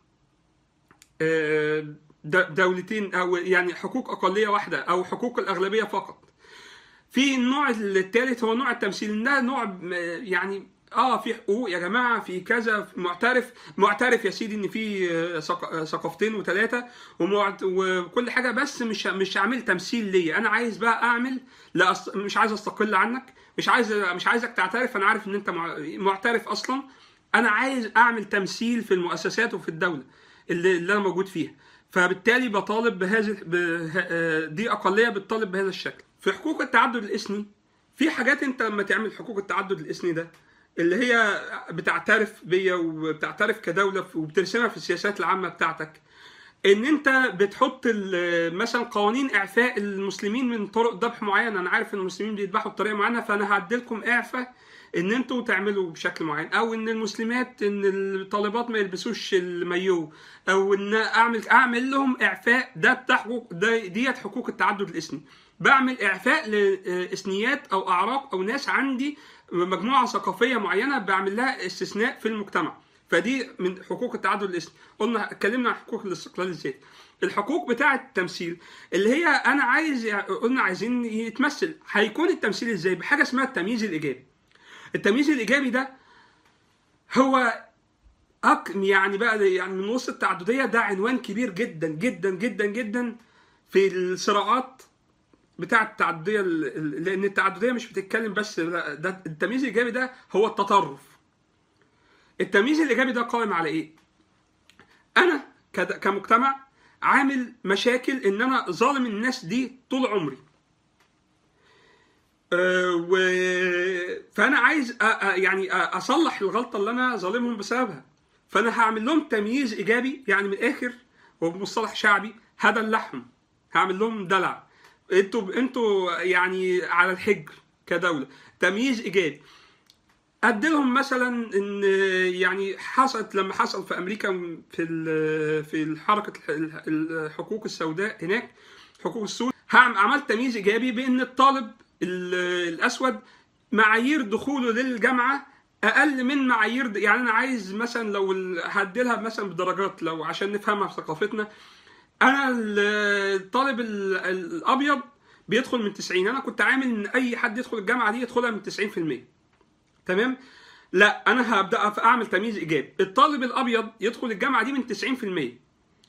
آه، د- دولتين او يعني حقوق اقليه واحده او حقوق الاغلبيه فقط في النوع الثالث هو نوع التمثيل ده نوع م- يعني اه في حقوق يا جماعه في كذا معترف معترف يا سيدي ان في آه، ثق- آه، ثقافتين وثلاثه ومعت- وكل حاجه بس مش مش عامل تمثيل ليا انا عايز بقى اعمل لا أص... مش عايز استقل عنك مش عايز مش عايزك تعترف انا عارف ان انت مع- معترف اصلا انا عايز اعمل تمثيل في المؤسسات وفي الدوله اللي, اللي انا موجود فيها فبالتالي بطالب بهذه به... آه، دي اقليه بتطالب بهذا الشكل في حقوق التعدد الاسمي في حاجات انت لما تعمل حقوق التعدد الاسمي ده اللي هي بتعترف بيا وبتعترف كدوله وبترسمها في السياسات العامه بتاعتك ان انت بتحط ال- مثلا قوانين اعفاء المسلمين من طرق ذبح معينه انا عارف ان المسلمين بيذبحوا بطريقه معينه فانا هعدلكم اعفاء ان انتوا تعملوا بشكل معين او ان المسلمات ان الطالبات ما يلبسوش المايو او ان اعمل اعمل لهم اعفاء ده بتاع حقوق ده ديت حقوق التعدد الاسمي بعمل اعفاء لاثنيات او اعراق او ناس عندي مجموعه ثقافيه معينه بعمل لها استثناء في المجتمع فدي من حقوق التعدد الاسمي قلنا اتكلمنا عن حقوق الاستقلال الذاتي الحقوق بتاعه التمثيل اللي هي انا عايز قلنا عايزين يتمثل هيكون التمثيل ازاي بحاجه اسمها التمييز الايجابي التمييز الايجابي ده هو أك يعني بقى يعني من وسط التعدديه ده عنوان كبير جدا جدا جدا جدا في الصراعات بتاع التعدديه ال- ال- لان التعدديه مش بتتكلم بس لا، ده التمييز الايجابي ده هو التطرف التمييز الايجابي ده قائم على ايه انا كد- كمجتمع عامل مشاكل ان انا ظالم الناس دي طول عمري أه و... فانا عايز أ... أ... يعني أ... اصلح الغلطه اللي انا ظالمهم بسببها فانا هعمل لهم تمييز ايجابي يعني من الاخر وبمصطلح شعبي هدلعهم هعمل لهم دلع انتوا انتوا يعني على الحجر كدوله تمييز ايجابي ادي لهم مثلا ان يعني حصلت لما حصل في امريكا في ال- في حركه الح- الحقوق السوداء هناك حقوق السود هعم- عملت تمييز ايجابي بان الطالب ال- الاسود معايير دخوله للجامعه اقل من معايير د- يعني انا عايز مثلا لو ال- هديلها مثلا بدرجات لو عشان نفهمها في ثقافتنا انا ال- الطالب ال- الابيض بيدخل من 90 انا كنت عامل ان اي حد يدخل الجامعه دي يدخلها من 90% تمام لا انا هبدا اعمل تمييز ايجابي الطالب الابيض يدخل الجامعه دي من 90%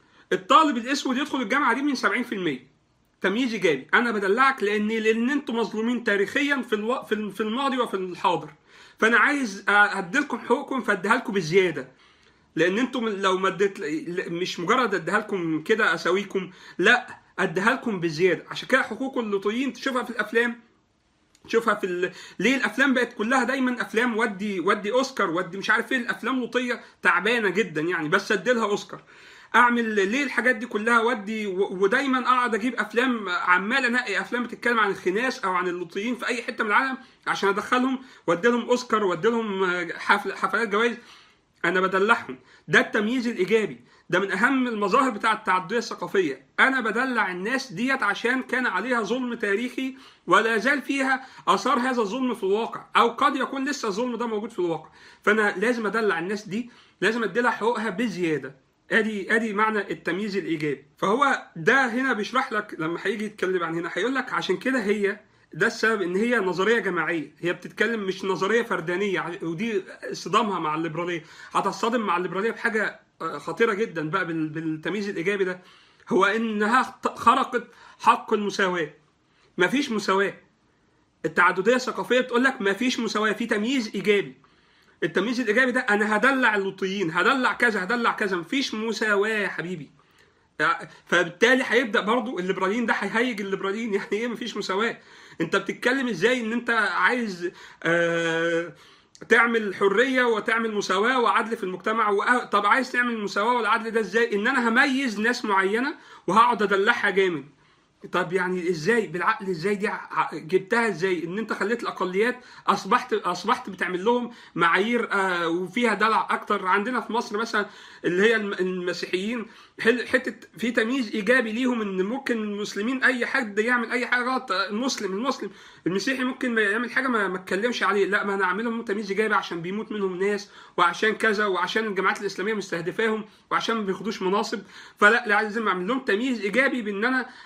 الطالب الاسود يدخل الجامعه دي من 70% تمييز ايجابي انا بدلعك لان لان انتم مظلومين تاريخيا في الو... في ال- في الماضي وفي الحاضر فانا عايز اديلكم حقوقكم فاديها لكم بزياده لان انتم لو ما اديت مش مجرد اديها لكم كده اساويكم لا اديها لكم بزياده عشان كده حقوق اللوطيين تشوفها في الافلام تشوفها في ال... ليه الافلام بقت كلها دايما افلام ودي ودي اوسكار ودي مش عارف ايه الافلام لوطيه تعبانه جدا يعني بس ادي لها اوسكار اعمل ليه الحاجات دي كلها ودي و... ودايما اقعد اجيب افلام عمال انقي افلام بتتكلم عن الخناس او عن اللوطيين في اي حته من العالم عشان ادخلهم وادي لهم اوسكار وادي لهم حفل... حفلات جوائز انا بدلعهم ده التمييز الايجابي ده من اهم المظاهر بتاعه التعدديه الثقافيه انا بدلع الناس ديت عشان كان عليها ظلم تاريخي ولا زال فيها اثار هذا الظلم في الواقع او قد يكون لسه الظلم ده موجود في الواقع فانا لازم ادلع الناس دي لازم ادي لها حقوقها بزياده ادي ادي معنى التمييز الايجابي فهو ده هنا بيشرح لك لما هيجي يتكلم عن هنا هيقول لك عشان كده هي ده السبب ان هي نظريه جماعيه هي بتتكلم مش نظريه فردانيه ودي اصطدامها مع الليبراليه هتصطدم مع الليبراليه بحاجه خطيره جدا بقى بالتمييز الايجابي ده هو انها خرقت حق المساواه مفيش مساواه التعدديه الثقافيه بتقول لك مفيش مساواه في تمييز ايجابي التمييز الايجابي ده انا هدلع اللوطيين هدلع كذا هدلع كذا مفيش مساواه يا حبيبي فبالتالي هيبدا برضو الليبراليين ده هيهيج الليبراليين يعني ايه مفيش مساواه انت بتتكلم ازاي ان انت عايز آه تعمل حريه وتعمل مساواه وعدل في المجتمع و... طب عايز تعمل المساواه والعدل ده ازاي ان انا هميز ناس معينه وهقعد ادلعها جامد طب يعني ازاي بالعقل ازاي دي جبتها ازاي ان انت خليت الاقليات اصبحت اصبحت بتعمل لهم معايير آه وفيها دلع اكتر عندنا في مصر مثلا اللي هي المسيحيين حته في تمييز ايجابي ليهم ان ممكن المسلمين اي حد يعمل اي حاجه غلط المسلم المسلم المسيحي ممكن ما يعمل حاجه ما اتكلمش عليه لا ما انا اعملهم تمييز ايجابي عشان بيموت منهم ناس وعشان كذا وعشان الجماعات الاسلاميه مستهدفاهم وعشان ما بياخدوش مناصب فلا لازم اعمل لهم تمييز ايجابي بان انا ادلعهم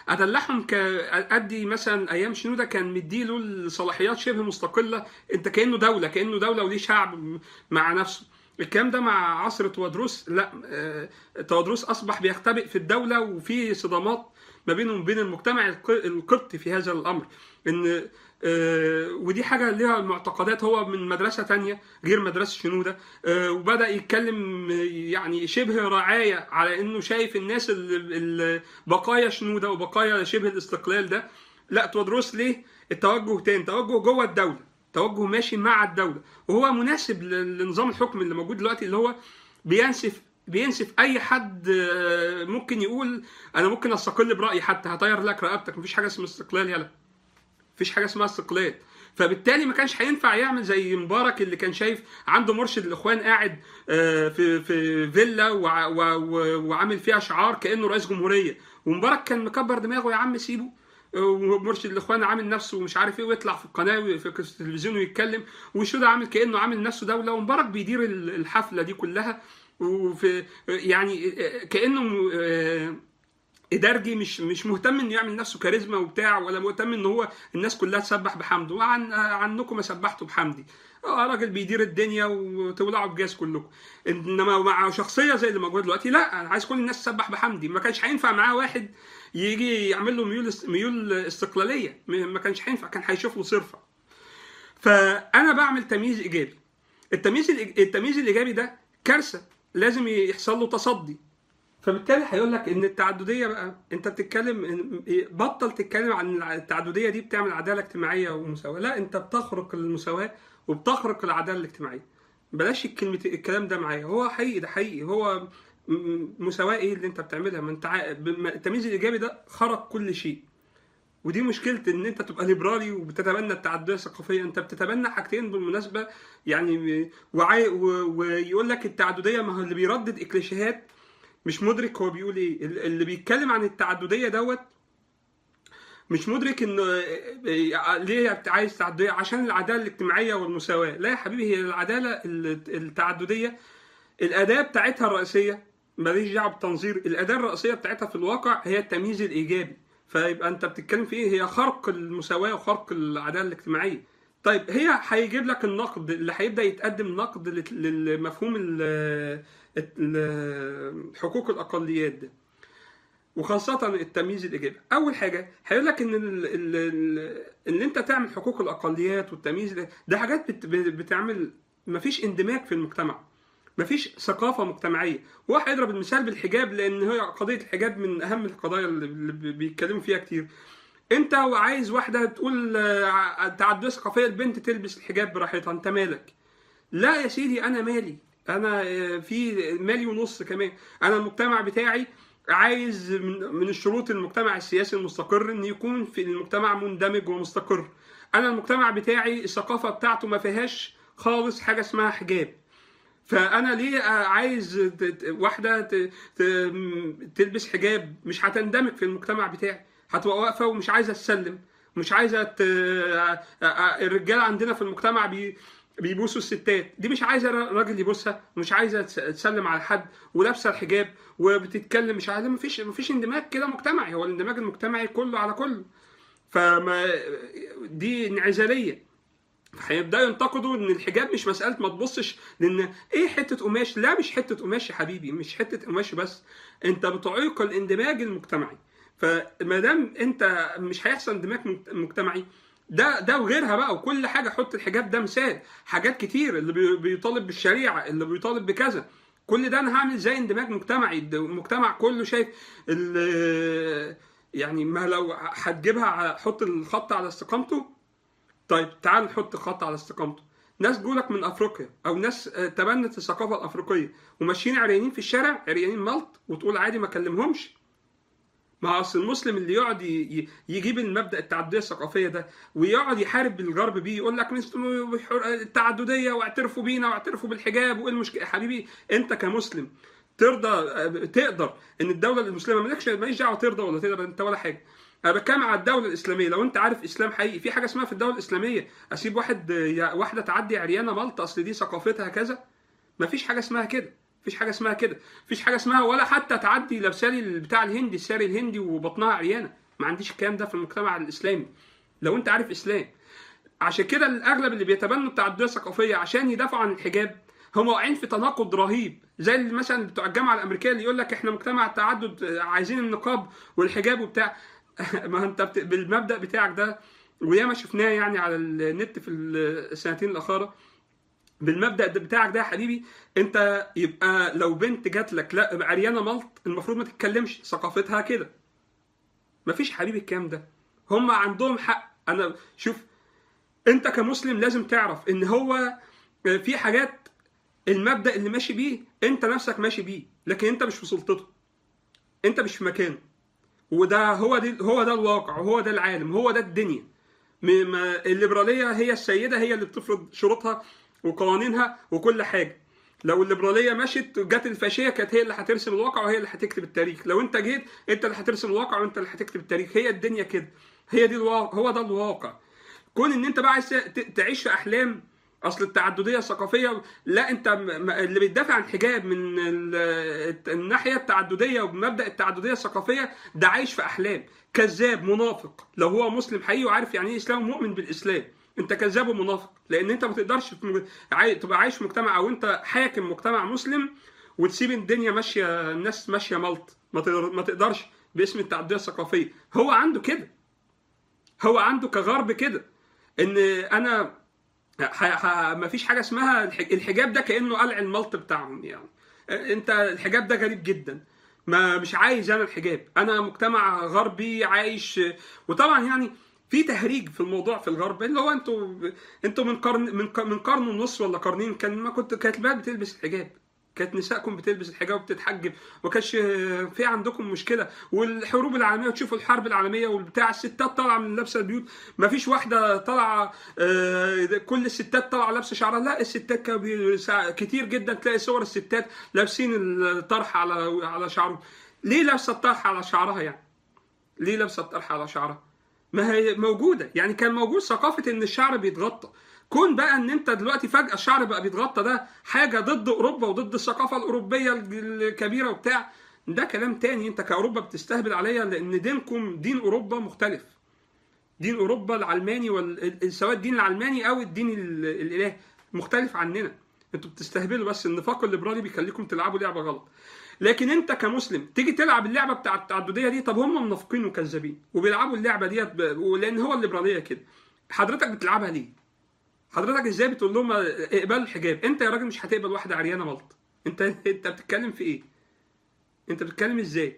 بتاعهم ك ادي مثلا ايام شنوده كان مديله الصلاحيات شبه مستقله انت كانه دوله كانه دوله وليه شعب مع نفسه الكلام ده مع عصر توادروس لا آه، توادروس اصبح بيختبئ في الدوله وفي صدامات ما بينه وبين المجتمع الق- القبطي في هذا الامر ان آه، ودي حاجه ليها معتقدات هو من مدرسه تانية غير مدرسه شنوده آه، وبدا يتكلم آه، يعني شبه رعايه على انه شايف الناس ال- ال- بقايا شنوده وبقايا شبه الاستقلال ده لا تودروس ليه التوجه تاني توجه جوه الدوله توجه ماشي مع الدوله وهو مناسب ل- لنظام الحكم اللي موجود دلوقتي اللي هو بينسف بينسف اي حد آه، ممكن يقول انا ممكن استقل برايي حتى هطير لك رقبتك مفيش حاجه اسمها استقلال يلا مفيش حاجه اسمها استقلال فبالتالي ما كانش هينفع يعمل زي مبارك اللي كان شايف عنده مرشد الاخوان قاعد آه، في في فيلا وع- و- و- وعامل فيها شعار كانه رئيس جمهوريه ومبارك كان مكبر دماغه يا عم سيبه آه، ومرشد الاخوان عامل نفسه مش عارف ايه ويطلع في القناه في التلفزيون ويتكلم وشوده عامل كانه عامل نفسه دوله ومبارك بيدير ال- الحفله دي كلها وفي يعني آه، كانه آه، ادارجي مش مش مهتم انه يعمل نفسه كاريزما وبتاع ولا مهتم ان هو الناس كلها تسبح بحمده وعن عنكم ما سبحتوا بحمدي اه راجل بيدير الدنيا وتولعوا بجاز كلكم انما مع شخصيه زي اللي موجوده دلوقتي لا انا عايز كل الناس تسبح بحمدي ما كانش هينفع معاه واحد يجي يعمل له ميول ميول استقلاليه ما كانش هينفع كان هيشوف له صرفه فانا بعمل تمييز ايجابي التمييز الإيج- التمييز الايجابي ده كارثه لازم يحصل له تصدي فبالتالي هيقول لك ان التعدديه بقى انت بتتكلم إن- بطل تتكلم عن التعدديه دي بتعمل عداله اجتماعيه ومساواه لا انت بتخرق المساواه وبتخرق العداله الاجتماعيه بلاش الكلمه الكلام ده معايا هو حقيقي ده حقيقي هو م- مساواه ايه اللي انت بتعملها ما انت ع- بم- التمييز الايجابي ده خرق كل شيء ودي مشكلة ان انت تبقى ليبرالي وبتتبنى التعددية الثقافية انت بتتبنى حاجتين بالمناسبة يعني وعاي و- ويقول لك التعددية ما هو اللي بيردد اكليشيهات مش مدرك هو بيقول ايه ال- اللي بيتكلم عن التعددية دوت مش مدرك انه آه، ليه عايز تعددية عشان العدالة الاجتماعية والمساواة لا يا حبيبي هي العدالة ال- التعددية الأداة بتاعتها الرئيسية ماليش دعوه بالتنظير الاداه الرئيسيه بتاعتها في الواقع هي التمييز الايجابي فيبقى انت بتتكلم في ايه هي خرق المساواه وخرق العداله الاجتماعيه طيب هي هيجيب لك النقد اللي هيبدا يتقدم نقد لل- للمفهوم ال- ال- حقوق الاقليات ده وخاصة التمييز الإيجابي. أول حاجة هيقول لك إن ال ال ال إن أنت تعمل حقوق الأقليات والتمييز ده, ده حاجات بت بتعمل مفيش اندماج في المجتمع. مفيش ثقافة مجتمعية. هو هيضرب المثال بالحجاب لأن هي قضية الحجاب من أهم القضايا اللي اللي بيتكلموا فيها كتير. أنت وعايز واحدة تقول آه، تعددية ثقافية البنت تلبس الحجاب براحتها، أنت مالك؟ لا يا سيدي أنا مالي. أنا آه، في مالي ونص كمان. أنا المجتمع بتاعي عايز من من الشروط المجتمع السياسي المستقر ان يكون في المجتمع مندمج ومستقر انا المجتمع بتاعي الثقافه بتاعته ما فيهاش خالص حاجه اسمها حجاب فانا ليه عايز ت- ت- واحده ت- ت- تلبس حجاب مش هتندمج في المجتمع بتاعي هتبقى واقفه ومش عايزه تسلم مش عايزه ت... الرجاله عندنا في المجتمع بي... بيبوسوا الستات دي مش عايزه راجل يبوسها ومش عايزه تس- تسلم على حد ولابسه الحجاب وبتتكلم مش عايزه مفيش مفيش اندماج كده مجتمعي هو الاندماج المجتمعي كله على كله فما دي انعزاليه هيبداوا ينتقدوا ان الحجاب مش مساله ما تبصش لان ايه حته قماش لا مش حته قماش يا حبيبي مش حته قماش بس انت بتعيق الاندماج المجتمعي فما دام انت مش هيحصل اندماج مجت- مجتمعي ده ده وغيرها بقى وكل حاجه حط الحجاب ده مثال حاجات كتير اللي بي- بيطالب بالشريعه اللي بيطالب بكذا كل ده انا هعمل زي اندماج مجتمعي ده المجتمع كله شايف ال- يعني ما لو هتجيبها على- حط الخط على استقامته طيب تعال نحط خط على استقامته ناس جولك من افريقيا او ناس آه، تبنت الثقافه الافريقيه وماشيين عريانين في الشارع عريانين ملط وتقول عادي ما اكلمهمش ما اصل المسلم اللي يقعد ي- ي- يجيب المبدا التعدديه الثقافيه ده ويقعد يحارب بالغرب بيه يقول لك مثل التعدديه واعترفوا بينا واعترفوا بالحجاب وايه المشكله يا حبيبي انت كمسلم ترضى تقدر ان الدوله المسلمه مالكش ماليش دعوه ترضى ولا تقدر انت ولا حاجه انا بتكلم على الدوله الاسلاميه لو انت عارف اسلام حقيقي في حاجه اسمها في الدوله الاسلاميه اسيب واحد يا- واحده تعدي عريانه ملطه اصل دي ثقافتها كذا مفيش حاجه اسمها كده مفيش حاجه اسمها كده مفيش حاجه اسمها ولا حتى تعدي لابسالي بتاع الهندي الساري الهندي وبطنها عريانه ما عنديش الكلام ده في المجتمع الاسلامي لو انت عارف اسلام عشان كده الاغلب اللي بيتبنوا التعدديه الثقافيه عشان يدافعوا عن الحجاب هم واقعين في تناقض رهيب زي اللي مثلا بتوع الجامعه الامريكيه اللي يقول لك احنا مجتمع التعدد عايزين النقاب والحجاب وبتاع ما انت بت... بالمبدا بتاعك ده وياما شفناه يعني على النت في السنتين الاخيره بالمبدا ده بتاعك ده يا حبيبي انت يبقى لو بنت جات لك لا عريانه ملط المفروض ما تتكلمش ثقافتها كده مفيش حبيبي الكلام ده هم عندهم حق انا شوف انت كمسلم لازم تعرف ان هو في حاجات المبدا اللي ماشي بيه انت نفسك ماشي بيه لكن انت مش في سلطته انت مش في مكانه وده هو دي هو ده الواقع وهو ده العالم هو ده الدنيا م- ما- الليبراليه هي السيده هي اللي بتفرض شروطها وقوانينها وكل حاجه لو الليبراليه مشت جت الفاشيه كانت هي اللي هترسم الواقع وهي اللي هتكتب التاريخ لو انت جيت انت اللي هترسم الواقع وانت اللي هتكتب التاريخ هي الدنيا كده هي دي الواقع هو ده الواقع كون ان انت بقى عايز ت- تعيش في احلام اصل التعدديه الثقافيه لا انت م- م- اللي بيدافع عن الحجاب من ال- الناحيه التعدديه وبمبدا التعدديه الثقافيه ده عايش في احلام كذاب منافق لو هو مسلم حقيقي وعارف يعني ايه اسلام ومؤمن بالاسلام انت كذاب ومنافق لان انت ما تقدرش في مج- عاي- تبقى عايش في مجتمع او انت حاكم مجتمع مسلم وتسيب الدنيا ماشيه الناس ماشيه ملط ما تقدر- ما تقدرش باسم التعدديه الثقافيه هو عنده كده هو عنده كغرب كده ان انا ح- ح- ما فيش حاجه اسمها الح- الحجاب ده كانه قلع الملط بتاعهم يعني انت الحجاب ده غريب جدا ما مش عايز انا الحجاب انا مجتمع غربي عايش وطبعا يعني في تهريج في الموضوع في الغرب اللي هو انتوا انتوا من قرن من ق- من قرن ونص ولا قرنين كان ما كنت كانت البنات بتلبس الحجاب كانت نسائكم بتلبس الحجاب وبتتحجب ما كانش في عندكم مشكله والحروب العالميه وتشوفوا الحرب العالميه والبتاع الستات طالعه من لابسه البيوت ما فيش واحده طالعه آه، كل الستات طالعه لابسه شعرها لا الستات كانوا بي- سا- كتير جدا تلاقي صور الستات لابسين الطرح على على شعرهم ليه لابسه الطرح على شعرها يعني ليه لابسه الطرح على شعرها ما هي موجوده يعني كان موجود ثقافه ان الشعر بيتغطى كون بقى ان انت دلوقتي فجاه الشعر بقى بيتغطى ده حاجه ضد اوروبا وضد الثقافه الاوروبيه الكبيره وبتاع ده كلام تاني انت كاوروبا بتستهبل عليا لان دينكم دين اوروبا مختلف دين اوروبا العلماني وال... سواء الدين العلماني او الدين ال- الالهي مختلف عننا انتوا بتستهبلوا بس النفاق الليبرالي بيخليكم تلعبوا لعبه غلط لكن انت كمسلم تيجي تلعب اللعبه بتاع التعدديه دي طب هم منافقين وكذابين وبيلعبوا اللعبه ديت ب... لان هو الليبراليه كده حضرتك بتلعبها ليه حضرتك ازاي بتقول لهم اقبلوا الحجاب انت يا راجل مش هتقبل واحده عريانه ملط انت انت بتتكلم في ايه انت بتتكلم ازاي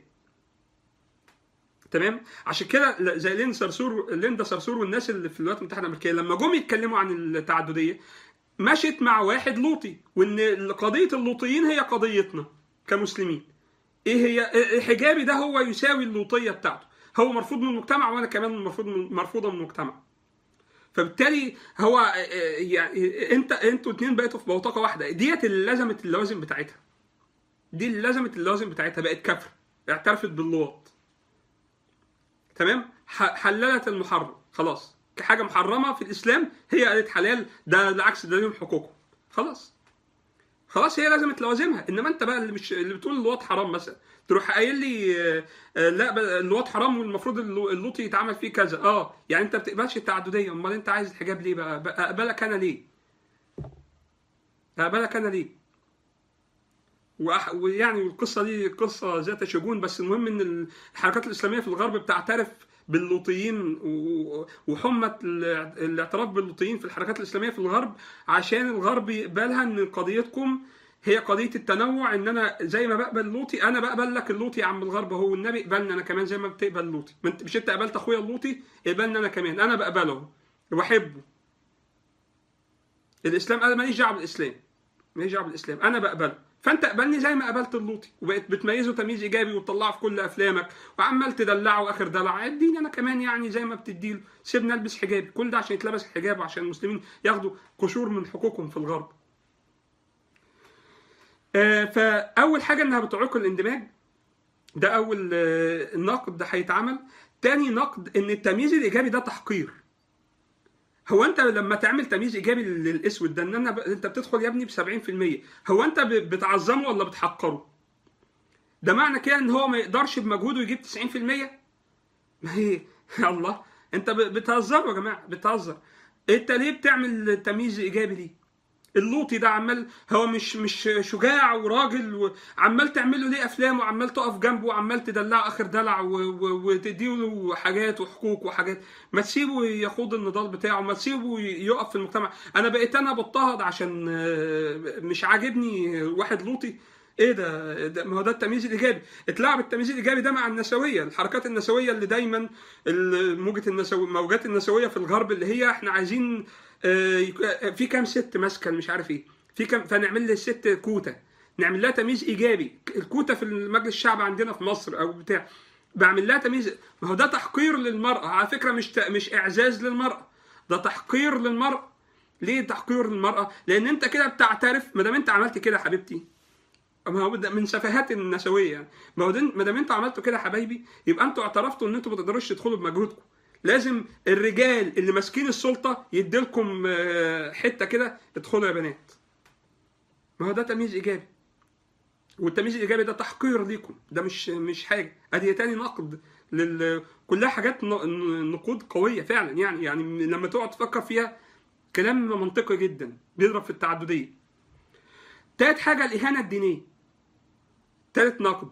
تمام عشان كده ل- زي لين صرصور ليندا صرصور والناس اللي في الولايات المتحده الامريكيه لما جم يتكلموا عن التعدديه مشت مع واحد لوطي وان قضيه اللوطيين هي قضيتنا كمسلمين ايه هي حجابي ده هو يساوي اللوطيه بتاعته هو مرفوض من المجتمع وانا كمان مرفوض من مرفوضه من المجتمع فبالتالي هو آه، آه، يعني انت انتوا اتنين بقيتوا في بوتقه واحده ديت اللي لزمت اللوازم بتاعتها دي اللي لزمت اللوازم بتاعتها بقت كفر اعترفت باللواط تمام ح- حللت المحرم خلاص كحاجه محرمه في الاسلام هي قالت حلال ده بالعكس ده ليهم حقوقهم خلاص خلاص هي لازمت لوازمها انما انت بقى اللي مش اللي بتقول اللواط حرام مثلا تروح قايل لي آه، آه، لا بقى اللواط حرام والمفروض اللو- اللوط يتعمل فيه كذا اه يعني انت ما بتقبلش التعدديه امال انت عايز الحجاب ليه بقى بقى اقبلك انا ليه اقبلك انا ليه وأح... ويعني القصه دي قصه ذات شجون بس المهم ان الحركات الاسلاميه في الغرب بتعترف باللوطيين و- وحمة الاع- الاعتراف باللوطيين في الحركات الاسلاميه في الغرب عشان الغرب يقبلها ان قضيتكم هي قضيه التنوع ان انا زي ما بقبل لوطي انا بقبل لك اللوطي يا عم الغرب هو النبي قبلني انا كمان زي ما بتقبل لوطي ما انت مش انت قبلت اخويا اللوطي قبلني انا كمان انا بقبله وبحبه الاسلام انا ماليش دعوه بالاسلام ماليش دعوه بالاسلام انا بقبله فانت قبلني زي ما قبلت اللوطي وبقيت بتميزه تمييز ايجابي وتطلعه في كل افلامك وعمال تدلعه اخر دلع اديني انا كمان يعني زي ما بتديله سيبني البس حجابي كل ده عشان يتلبس الحجاب وعشان المسلمين ياخدوا قشور من حقوقهم في الغرب آه، فاول حاجه انها بتعوق الاندماج ده اول آه، نقد ده هيتعمل تاني نقد ان التمييز الايجابي ده تحقير هو انت لما تعمل تمييز ايجابي للاسود ده ان انا ب... انت بتدخل يا ابني ب 70% هو انت ب... بتعظمه ولا بتحقره؟ ده معنى كده ان هو ما يقدرش بمجهوده يجيب 90% ما هي يا الله انت ب- بتهزروا يا جماعه بتهزر انت ليه بتعمل تمييز ايجابي ليه اللوطي ده عمال هو مش مش شجاع وراجل وعمال تعمل له ليه افلام وعمال تقف جنبه وعمال تدلعه اخر دلع و- و- وتديله حاجات وحقوق وحاجات ما تسيبه يخوض النضال بتاعه ما تسيبه يقف في المجتمع انا بقيت انا بضطهد عشان آه، مش عاجبني واحد لوطي ايه ده, ده ما هو ده التمييز الايجابي اتلعب التمييز الايجابي ده مع النسويه الحركات النسويه اللي دايما الموجه النسويه موجات النسويه في الغرب اللي هي احنا عايزين آه، يك- في كام ست ماسكه مش عارف ايه في كام فنعمل للست كوتا نعمل لها تمييز ايجابي الكوتا في مجلس الشعب عندنا في مصر او بتاع بعمل لها تمييز ما هو ده تحقير للمراه على فكره مش ت- مش اعزاز للمراه ده تحقير للمراه ليه تحقير للمراه لان انت كده بتعترف ما دام انت عملت كده يا حبيبتي ما هو ده من سفاهات النسويه يعني ما هو ده ما دام انتوا عملتوا كده يا حبايبي يبقى انتوا اعترفتوا ان انتوا ما تقدروش تدخلوا بمجهودكم لازم الرجال اللي ماسكين السلطه يديلكم آه، حته كده ادخلوا يا بنات ما هو ده تمييز ايجابي والتمييز الايجابي ده تحقير ليكم ده مش مش حاجه ادي تاني نقد لل كلها حاجات ن- نقود قويه فعلا يعني يعني لما تقعد تفكر فيها كلام منطقي جدا بيضرب في التعدديه تالت حاجه الاهانه الدينيه تالت نقد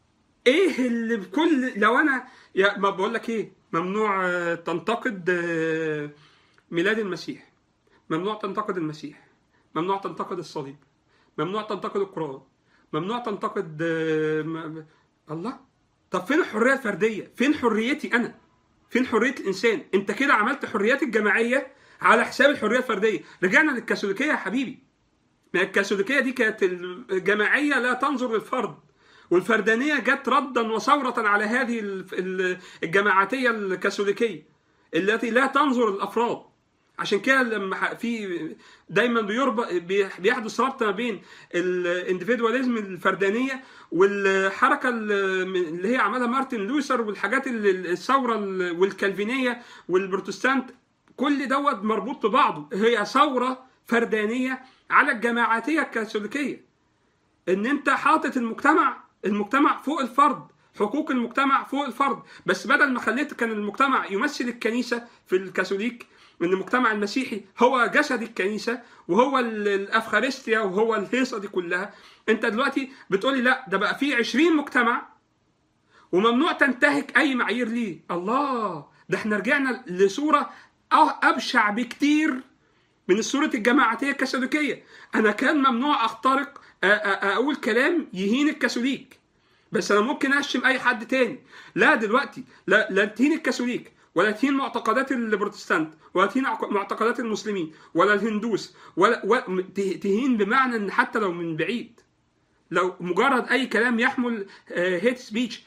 ايه اللي بكل لو انا يا ما بقول لك ايه ممنوع آه، تنتقد آه، ميلاد المسيح ممنوع تنتقد المسيح ممنوع تنتقد الصليب ممنوع تنتقد القرآن ممنوع تنتقد آه، م- الله طب فين الحرية الفردية فين حريتي أنا فين حرية الإنسان أنت كده عملت حريات الجماعية على حساب الحرية الفردية رجعنا للكاثوليكية يا حبيبي ما الكاثوليكية دي كانت الجماعية لا تنظر للفرد والفردانية جت ردا وثورة على هذه ال- ال- الجماعاتية الكاثوليكية التي لا تنظر للأفراد عشان كده لما ح- في دايما بيربط بي- بيحدث ربط ما بين الانديفيدواليزم الفردانيه والحركه ال- اللي هي عملها مارتن لوثر والحاجات ال- الثوره ال- والكالفينيه والبروتستانت كل دوت مربوط ببعضه هي ثوره فردانيه على الجماعاتيه الكاثوليكيه ان انت حاطط المجتمع المجتمع فوق الفرد حقوق المجتمع فوق الفرد بس بدل ما خليت كان المجتمع يمثل الكنيسه في الكاثوليك ان المجتمع المسيحي هو جسد الكنيسه وهو ال- الافخارستيا وهو الهيصه دي كلها انت دلوقتي بتقولي لا ده بقى في 20 مجتمع وممنوع تنتهك اي معايير ليه الله ده احنا رجعنا لصوره أه- ابشع بكتير من الصورة الجماعاتية الكاثوليكية أنا كان ممنوع أخترق أ- أ- أقول كلام يهين الكاثوليك بس أنا ممكن أشتم أي حد تاني لا دلوقتي لا لا تهين الكاثوليك ولا تهين معتقدات البروتستانت ولا تهين عق- معتقدات المسلمين ولا الهندوس ولا, ولا ته- تهين بمعنى ان حتى لو من بعيد لو مجرد اي كلام يحمل هيت سبيتش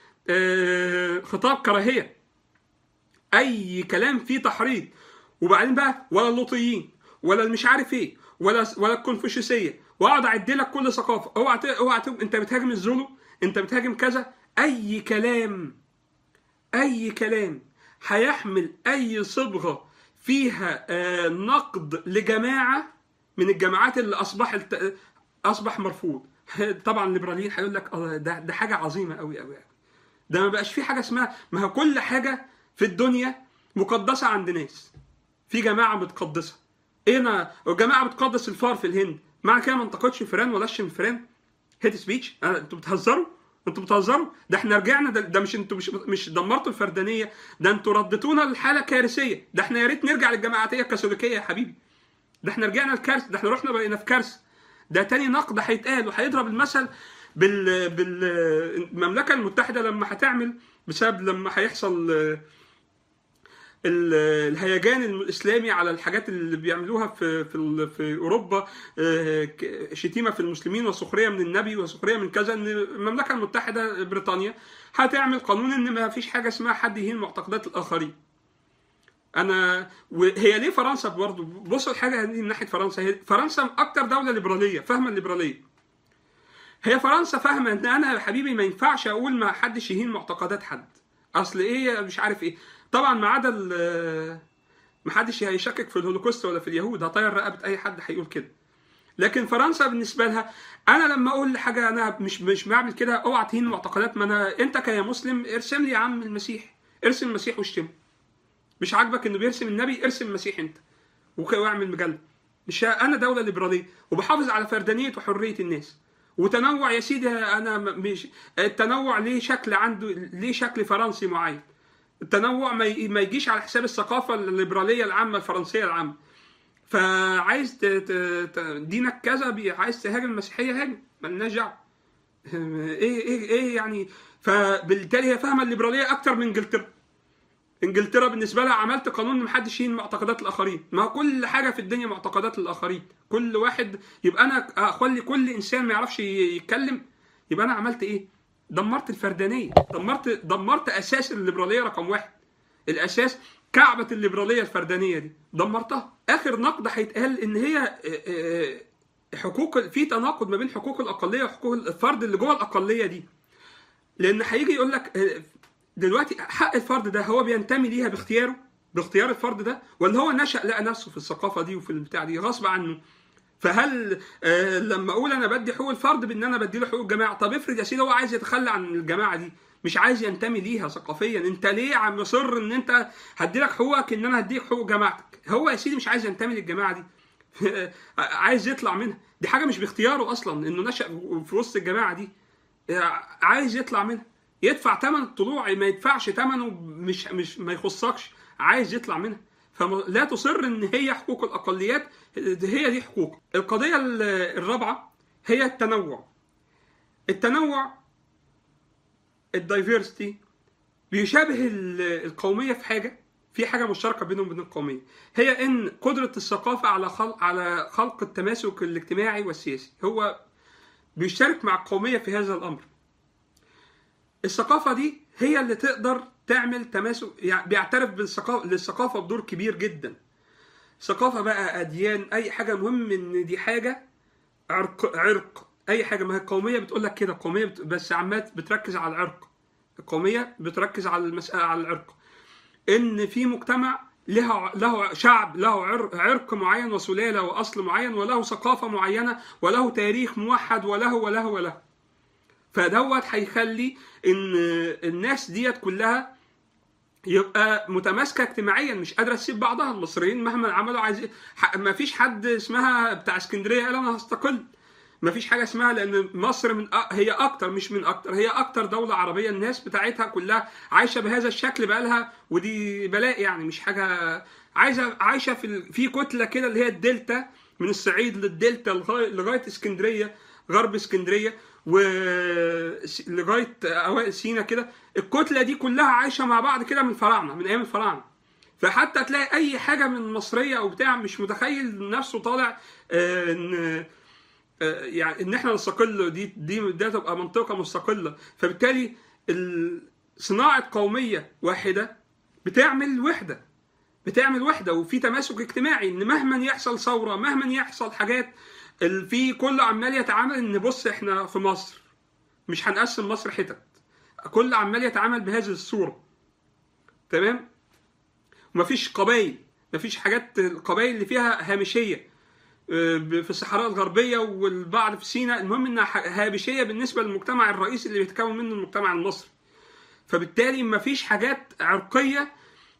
خطاب كراهيه اي كلام فيه تحريض وبعدين بقى ولا اللوطيين ولا المش عارف ايه ولا ولا الكونفوشيوسيه واقعد اعد لك كل ثقافه اوعى ت- اوعى ت- انت بتهاجم الزولو انت بتهاجم كذا اي كلام اي كلام هيحمل اي صبغه فيها آه، نقد لجماعه من الجماعات اللي اصبح الت... اصبح مرفوض طبعا الليبراليين هيقول لك آه، ده ده حاجه عظيمه قوي قوي ده ما بقاش في حاجه اسمها ما هو كل حاجه في الدنيا مقدسه عند ناس في جماعه بتقدسها ايه انا جماعه بتقدس الفار في الهند معنى كده ما انتقدش الفيران ولا اشتم الفيران هيت سبيتش أنا- انتوا بتهزروا انتوا بتهزروا ده احنا رجعنا ده, ده مش انتوا مش مش دمرتوا الفردانيه ده انتوا رديتونا لحاله كارثيه ده احنا يا ريت نرجع للجماعاتيه الكاثوليكيه يا حبيبي ده احنا رجعنا لكارثه ده احنا رحنا بقينا في كارثه ده تاني نقد هيتقال وهيضرب المثل بال بالمملكه المتحده لما هتعمل بسبب لما هيحصل آه، ال- الهيجان الاسلامي على الحاجات اللي بيعملوها في في ال- في اوروبا آه، ك- شتيمه في المسلمين وسخريه من النبي وسخريه من كذا ان المملكه المتحده بريطانيا هتعمل قانون ان ما فيش حاجه اسمها حد يهين معتقدات الاخرين انا وهي ليه فرنسا برضه بصوا الحاجه دي من ناحيه فرنسا هي فرنسا اكتر دوله ليبراليه فاهمه الليبراليه هي فرنسا فاهمه ان انا يا حبيبي ما ينفعش اقول ما حدش يهين معتقدات حد اصل ايه مش عارف ايه طبعا ما عدا ال- ما حدش هيشكك في الهولوكوست ولا في اليهود هطير رقبه اي حد هيقول كده لكن فرنسا بالنسبه لها انا لما اقول حاجه انا مش مش بعمل كده اوعى تهين معتقدات ما انا انت كيا مسلم ارسم لي يا عم المسيح ارسم المسيح واشتمه مش عاجبك انه بيرسم النبي ارسم المسيح انت وك- واعمل مجله مش انا دوله ليبراليه وبحافظ على فردانيه وحريه الناس وتنوع يا سيدي انا م- مش التنوع ليه شكل عنده ليه شكل فرنسي معين التنوع ما ي- ما يجيش على حساب الثقافه الليبراليه العامه الفرنسيه العامه فعايز ت- ت- ت- دينك كذا بي- عايز تهاجم المسيحيه هاجم مالناش دعوه ايه ايه ايه يعني فبالتالي هي فاهمه الليبراليه اكتر من انجلترا انجلترا بالنسبه لها عملت قانون ان محدش يهين معتقدات الاخرين ما هو كل حاجه في الدنيا معتقدات الاخرين كل واحد يبقى انا اخلي كل انسان ما يعرفش ي- يتكلم يبقى انا عملت ايه دمرت الفردانيه دمرت دمرت اساس الليبراليه رقم واحد الاساس كعبه الليبراليه الفردانيه دي دمرتها اخر نقد هيتقال ان هي آه، آه، حقوق في تناقض ما بين حقوق الاقليه وحقوق الفرد اللي جوه الاقليه دي لان هيجي يقول لك آه، دلوقتي حق الفرد ده هو بينتمي ليها باختياره باختيار الفرد ده ولا هو نشأ لقى نفسه في الثقافه دي وفي البتاع دي غصب عنه فهل آه لما اقول انا بدي حقوق الفرد بان انا بدي له حقوق الجماعه طب افرض يا سيدي هو عايز يتخلى عن الجماعه دي مش عايز ينتمي ليها ثقافيا انت ليه عم مصر ان انت هدي لك حقوقك ان انا هديك حقوق جماعتك هو يا سيدي مش عايز ينتمي للجماعه دي عايز يطلع منها دي حاجه مش باختياره اصلا انه نشأ في وسط الجماعه دي عايز يطلع منها يدفع ثمن الطلوع ما يدفعش ثمنه مش مش ما يخصكش عايز يطلع منها فلا تصر ان هي حقوق الاقليات هي دي حقوق القضيه الرابعه هي التنوع التنوع الدايفرستي بيشابه القوميه في حاجه في حاجه مشتركه بينهم وبين القوميه هي ان قدره الثقافه على خلق على خلق التماسك الاجتماعي والسياسي هو بيشترك مع القوميه في هذا الامر الثقافه دي هي اللي تقدر تعمل تماسك يعني بيعترف بالثقافه للثقافه بدور كبير جدا ثقافه بقى اديان اي حاجه المهم ان دي حاجه عرق عرق اي حاجه ما هي القوميه بتقول لك كده القوميه بت... بس عمال بتركز على العرق القوميه بتركز على المساله على العرق ان في مجتمع له له شعب له عرق معين وسلاله واصل معين وله ثقافه معينه وله تاريخ موحد وله وله وله فدوت هيخلي ان الناس ديت كلها يبقى متماسكه اجتماعيا مش قادره تسيب بعضها المصريين مهما عملوا عايزين ما فيش حد اسمها بتاع اسكندريه قال انا هستقل ما فيش حاجه اسمها لان مصر من أ... هي اكتر مش من اكتر هي اكتر دوله عربيه الناس بتاعتها كلها عايشه بهذا الشكل بقالها ودي بلاء يعني مش حاجه عايزه عايشه في ال... في كتله كده اللي هي الدلتا من الصعيد للدلتا لغايه لغايه اسكندريه غرب اسكندريه ولغايه اوائل سينا كده الكتله دي كلها عايشه مع بعض كده من الفراعنه من ايام الفراعنه فحتى تلاقي اي حاجه من مصريه او بتاع مش متخيل نفسه طالع ان يعني ان احنا نستقل دي دي ده تبقى منطقه مستقله فبالتالي صناعه قوميه واحده بتعمل وحده بتعمل وحده وفي تماسك اجتماعي ان مهما يحصل ثوره مهما يحصل حاجات في كل عمال يتعامل ان بص احنا في مصر مش هنقسم مصر حتت كل عمال يتعامل بهذه الصوره تمام ومفيش قبائل مفيش حاجات القبائل اللي فيها هامشيه في الصحراء الغربيه والبعض في سيناء المهم انها هامشيه بالنسبه للمجتمع الرئيسي اللي بيتكون منه المجتمع المصري فبالتالي مفيش حاجات عرقيه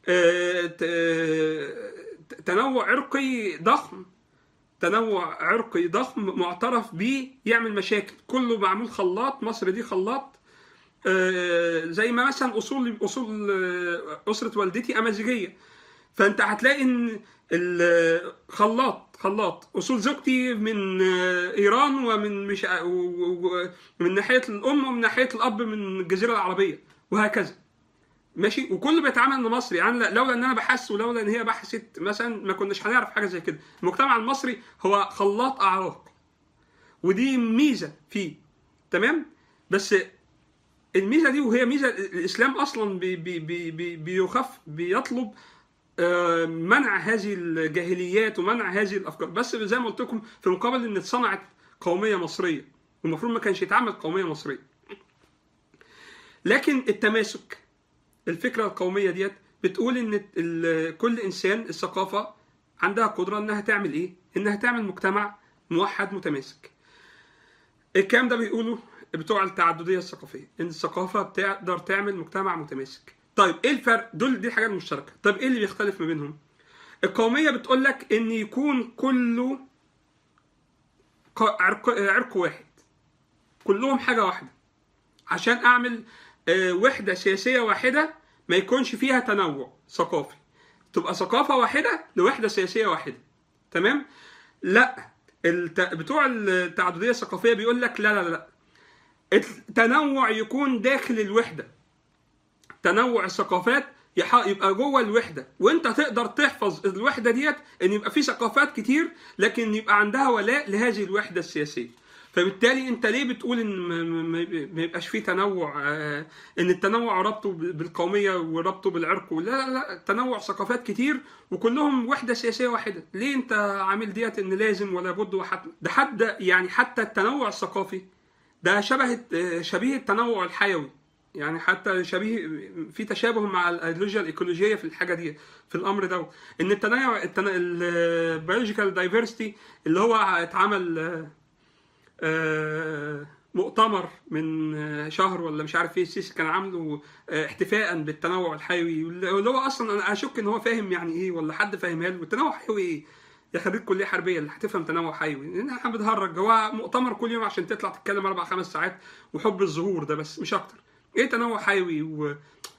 تنوع عرقي ضخم تنوع عرقي ضخم معترف بيه يعمل مشاكل كله معمول خلاط مصر دي خلاط زي ما مثلا اصول اصول اسره والدتي امازيغيه فانت هتلاقي ان الخلاط خلاط اصول زوجتي من ايران ومن مش من ناحيه الام ومن ناحيه الاب من الجزيره العربيه وهكذا ماشي وكله بيتعامل انه مصري يعني لولا ان انا بحث ولولا ان هي بحثت مثلا ما كناش هنعرف حاجه زي كده المجتمع المصري هو خلاط اعراق ودي ميزه فيه تمام بس الميزه دي وهي ميزه الاسلام اصلا بي بي بي بي بيخف بيطلب منع هذه الجاهليات ومنع هذه الافكار بس زي ما قلت لكم في مقابل ان اتصنعت قوميه مصريه والمفروض ما كانش يتعمل قوميه مصريه لكن التماسك الفكره القوميه ديت بتقول ان كل انسان الثقافه عندها قدره انها تعمل ايه انها تعمل مجتمع موحد متماسك الكلام ده بيقوله بتوع التعدديه الثقافيه ان الثقافه بتقدر تعمل مجتمع متماسك طيب ايه الفرق دول دي الحاجات المشتركه طيب ايه اللي بيختلف ما بينهم القوميه بتقول لك ان يكون كله ق- عرق, عرق واحد كلهم حاجه واحده عشان اعمل آه، وحده سياسيه واحده ما يكونش فيها تنوع ثقافي تبقى ثقافه واحده لوحده سياسيه واحده تمام لا الت... بتوع التعدديه الثقافيه بيقول لك لا لا لا التنوع يكون داخل الوحده تنوع الثقافات يح- يبقى جوه الوحده وانت تقدر تحفظ الوحده ديت ان يبقى في ثقافات كتير لكن يبقى عندها ولاء لهذه الوحده السياسيه فبالتالي انت ليه بتقول ان ما- ما ما- ما يبقاش فيه تنوع آه، ان التنوع ربطه ب- بالقوميه وربطه بالعرق لا لا لا تنوع ثقافات كتير وكلهم وحده سياسيه واحده ليه انت عامل ديت ان لازم ولا بد وحتم ده حد يعني حتى التنوع الثقافي ده شبه شبيه التنوع الحيوي يعني حتى شبيه في تشابه مع الايديولوجيا الايكولوجيه في الحاجه دي في الامر ده ان التنوع البيولوجيكال دايفرستي اللي هو اتعمل آه، آه، مؤتمر من آه، شهر ولا مش عارف ايه السيسي كان عامله آه، احتفاء بالتنوع الحيوي واللي هو اصلا انا اشك ان هو فاهم يعني ايه ولا حد فاهمها له التنوع الحيوي ايه يا خريج كليه حربيه اللي هتفهم تنوع حيوي لان احنا بنهرج هو مؤتمر كل يوم عشان تطلع تتكلم اربع خمس ساعات وحب الظهور ده بس مش اكتر ايه تنوع حيوي و...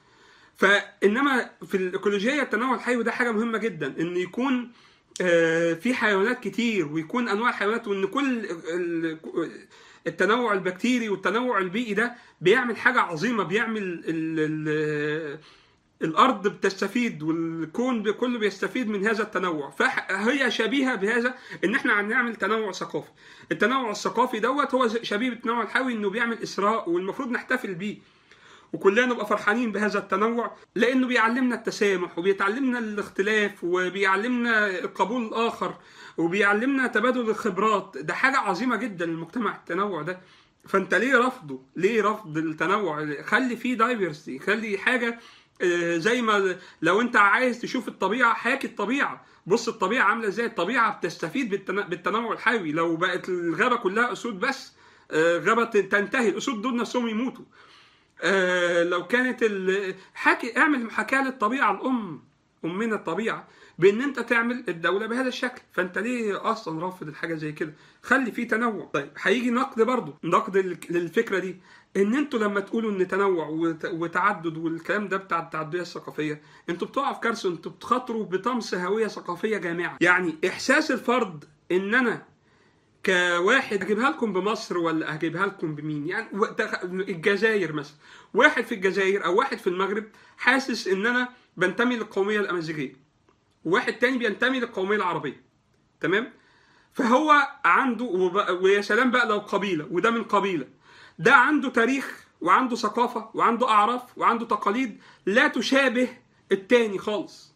فانما في الايكولوجيه التنوع الحيوي ده حاجه مهمه جدا ان يكون آه، في حيوانات كتير ويكون انواع الحيوانات وان كل ال- التنوع البكتيري والتنوع البيئي ده بيعمل حاجه عظيمه بيعمل ال ال الارض بتستفيد والكون كله بيستفيد من هذا التنوع فهي شبيهه بهذا ان احنا هنعمل تنوع ثقافي التنوع الثقافي دوت هو شبيه بالتنوع الحيوي انه بيعمل اسراء والمفروض نحتفل بيه وكلنا نبقى فرحانين بهذا التنوع لانه بيعلمنا التسامح وبيتعلمنا الاختلاف وبيعلمنا قبول الاخر وبيعلمنا تبادل الخبرات ده حاجه عظيمه جدا المجتمع التنوع ده فانت ليه رفضه ليه رفض التنوع خلي فيه دايفرستي خلي حاجه آه، زي ما لو انت عايز تشوف الطبيعه حاكي الطبيعه بص الطبيعه عامله ازاي الطبيعه بتستفيد بالتن- بالتنوع الحيوي لو بقت الغابه كلها اسود بس آه، غابه تنتهي الاسود دول نفسهم يموتوا آه، لو كانت ال- حكي اعمل محاكاه للطبيعه الام امنا الطبيعه بان انت تعمل الدوله بهذا الشكل فانت ليه اصلا رافض الحاجه زي كده خلي فيه تنوع طيب هيجي نقد برضه نقد لل- للفكره دي ان انتوا لما تقولوا ان تنوع وت- وتعدد والكلام ده بتاع التعدديه الثقافيه انتوا بتقعوا في كارثه انتوا بتخاطروا بطمس هويه ثقافيه جامعه يعني احساس الفرد ان انا كواحد اجيبها لكم بمصر ولا اجيبها لكم بمين يعني و- تخ- الجزائر مثلا واحد في الجزائر او واحد في المغرب حاسس ان انا بنتمي للقوميه الامازيغيه وواحد تاني بينتمي للقوميه العربيه تمام فهو عنده وب- ويا سلام بقى لو قبيله وده من قبيله ده عنده تاريخ وعنده ثقافه وعنده اعراف وعنده تقاليد لا تشابه التاني خالص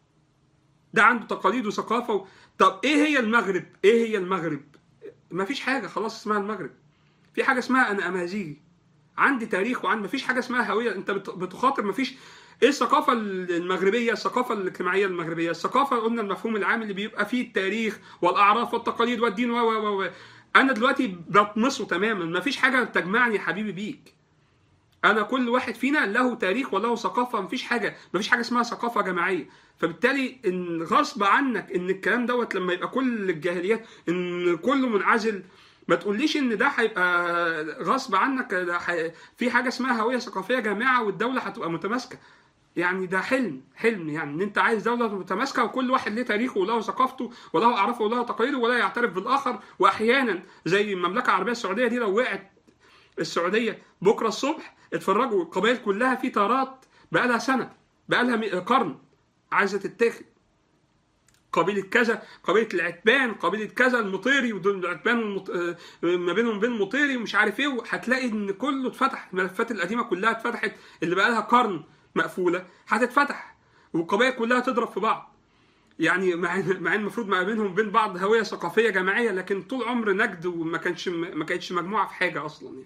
ده عنده تقاليد وثقافه و... طب ايه هي المغرب ايه هي المغرب ما فيش حاجه خلاص اسمها المغرب في حاجه اسمها انا امازيغي عندي تاريخ وعندي ما فيش حاجه اسمها هويه انت بت- بتخاطر ما فيش ايه الثقافه المغربيه الثقافه الاجتماعيه المغربيه الثقافه قلنا المفهوم العام اللي بيبقى فيه التاريخ والاعراف والتقاليد والدين و و و و. انا دلوقتي بطمسه تماما ما فيش حاجه تجمعني يا حبيبي بيك انا كل واحد فينا له تاريخ وله ثقافه مفيش حاجه مفيش حاجه اسمها ثقافه جماعيه فبالتالي ان غصب عنك ان الكلام دوت لما يبقى كل الجاهليات ان كله منعزل ما تقوليش ان ده هيبقى غصب عنك ده حي... في حاجه اسمها هويه ثقافيه جامعه والدوله هتبقى متماسكه يعني ده حلم حلم يعني ان انت عايز دوله متماسكه وكل واحد ليه تاريخه وله ثقافته وله اعرافه وله تقاليده ولا يعترف بالاخر واحيانا زي المملكه العربيه السعوديه دي لو وقعت السعوديه بكره الصبح اتفرجوا القبائل كلها في طارات بقى لها سنه بقى لها قرن عايزه تتاخد قبيله كذا قبيله العتبان قبيله كذا المطيري ودول العتبان والمط... آه، ما بينهم بين المطيري ومش عارف ايه هتلاقي ان كله اتفتح الملفات القديمه كلها اتفتحت اللي بقى لها قرن مقفوله هتتفتح والقبائل كلها تضرب في بعض يعني مع مع ان المفروض ما بينهم بين بعض هويه ثقافيه جماعيه لكن طول عمر نجد وما كانش ما كانتش مجموعه في حاجه اصلا يعني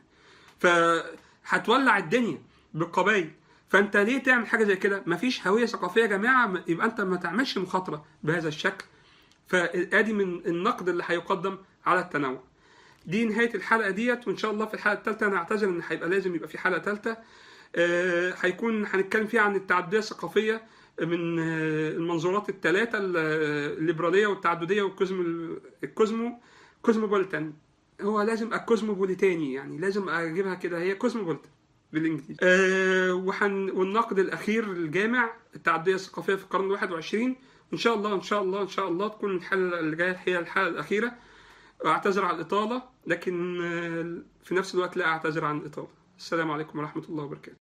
فهتولع الدنيا بالقبائل فانت ليه تعمل حاجه زي كده مفيش هويه ثقافيه يا جماعه يبقى انت ما تعملش مخاطره بهذا الشكل فادي من النقد اللي هيقدم على التنوع دي نهايه الحلقه ديت وان شاء الله في الحلقه الثالثه انا اعتذر ان هيبقى لازم يبقى في حلقه ثالثه آه، هيكون هنتكلم فيها عن التعدديه الثقافيه من آه، المنظورات الثلاثه الليبراليه والتعدديه والكوزمو الكوزمو كوزموبوليتان هو لازم الكوزموبوليتاني يعني لازم اجيبها كده هي كوزموبوليتان بالانجليزي أه وحن والنقد الاخير الجامع التعدديه الثقافيه في القرن الواحد وعشرين وان شاء الله ان شاء الله ان شاء الله تكون الحلقه اللي جايه هي الحلقه الاخيره واعتذر عن الاطاله لكن آه، في نفس الوقت لا اعتذر عن الاطاله السلام عليكم ورحمه الله وبركاته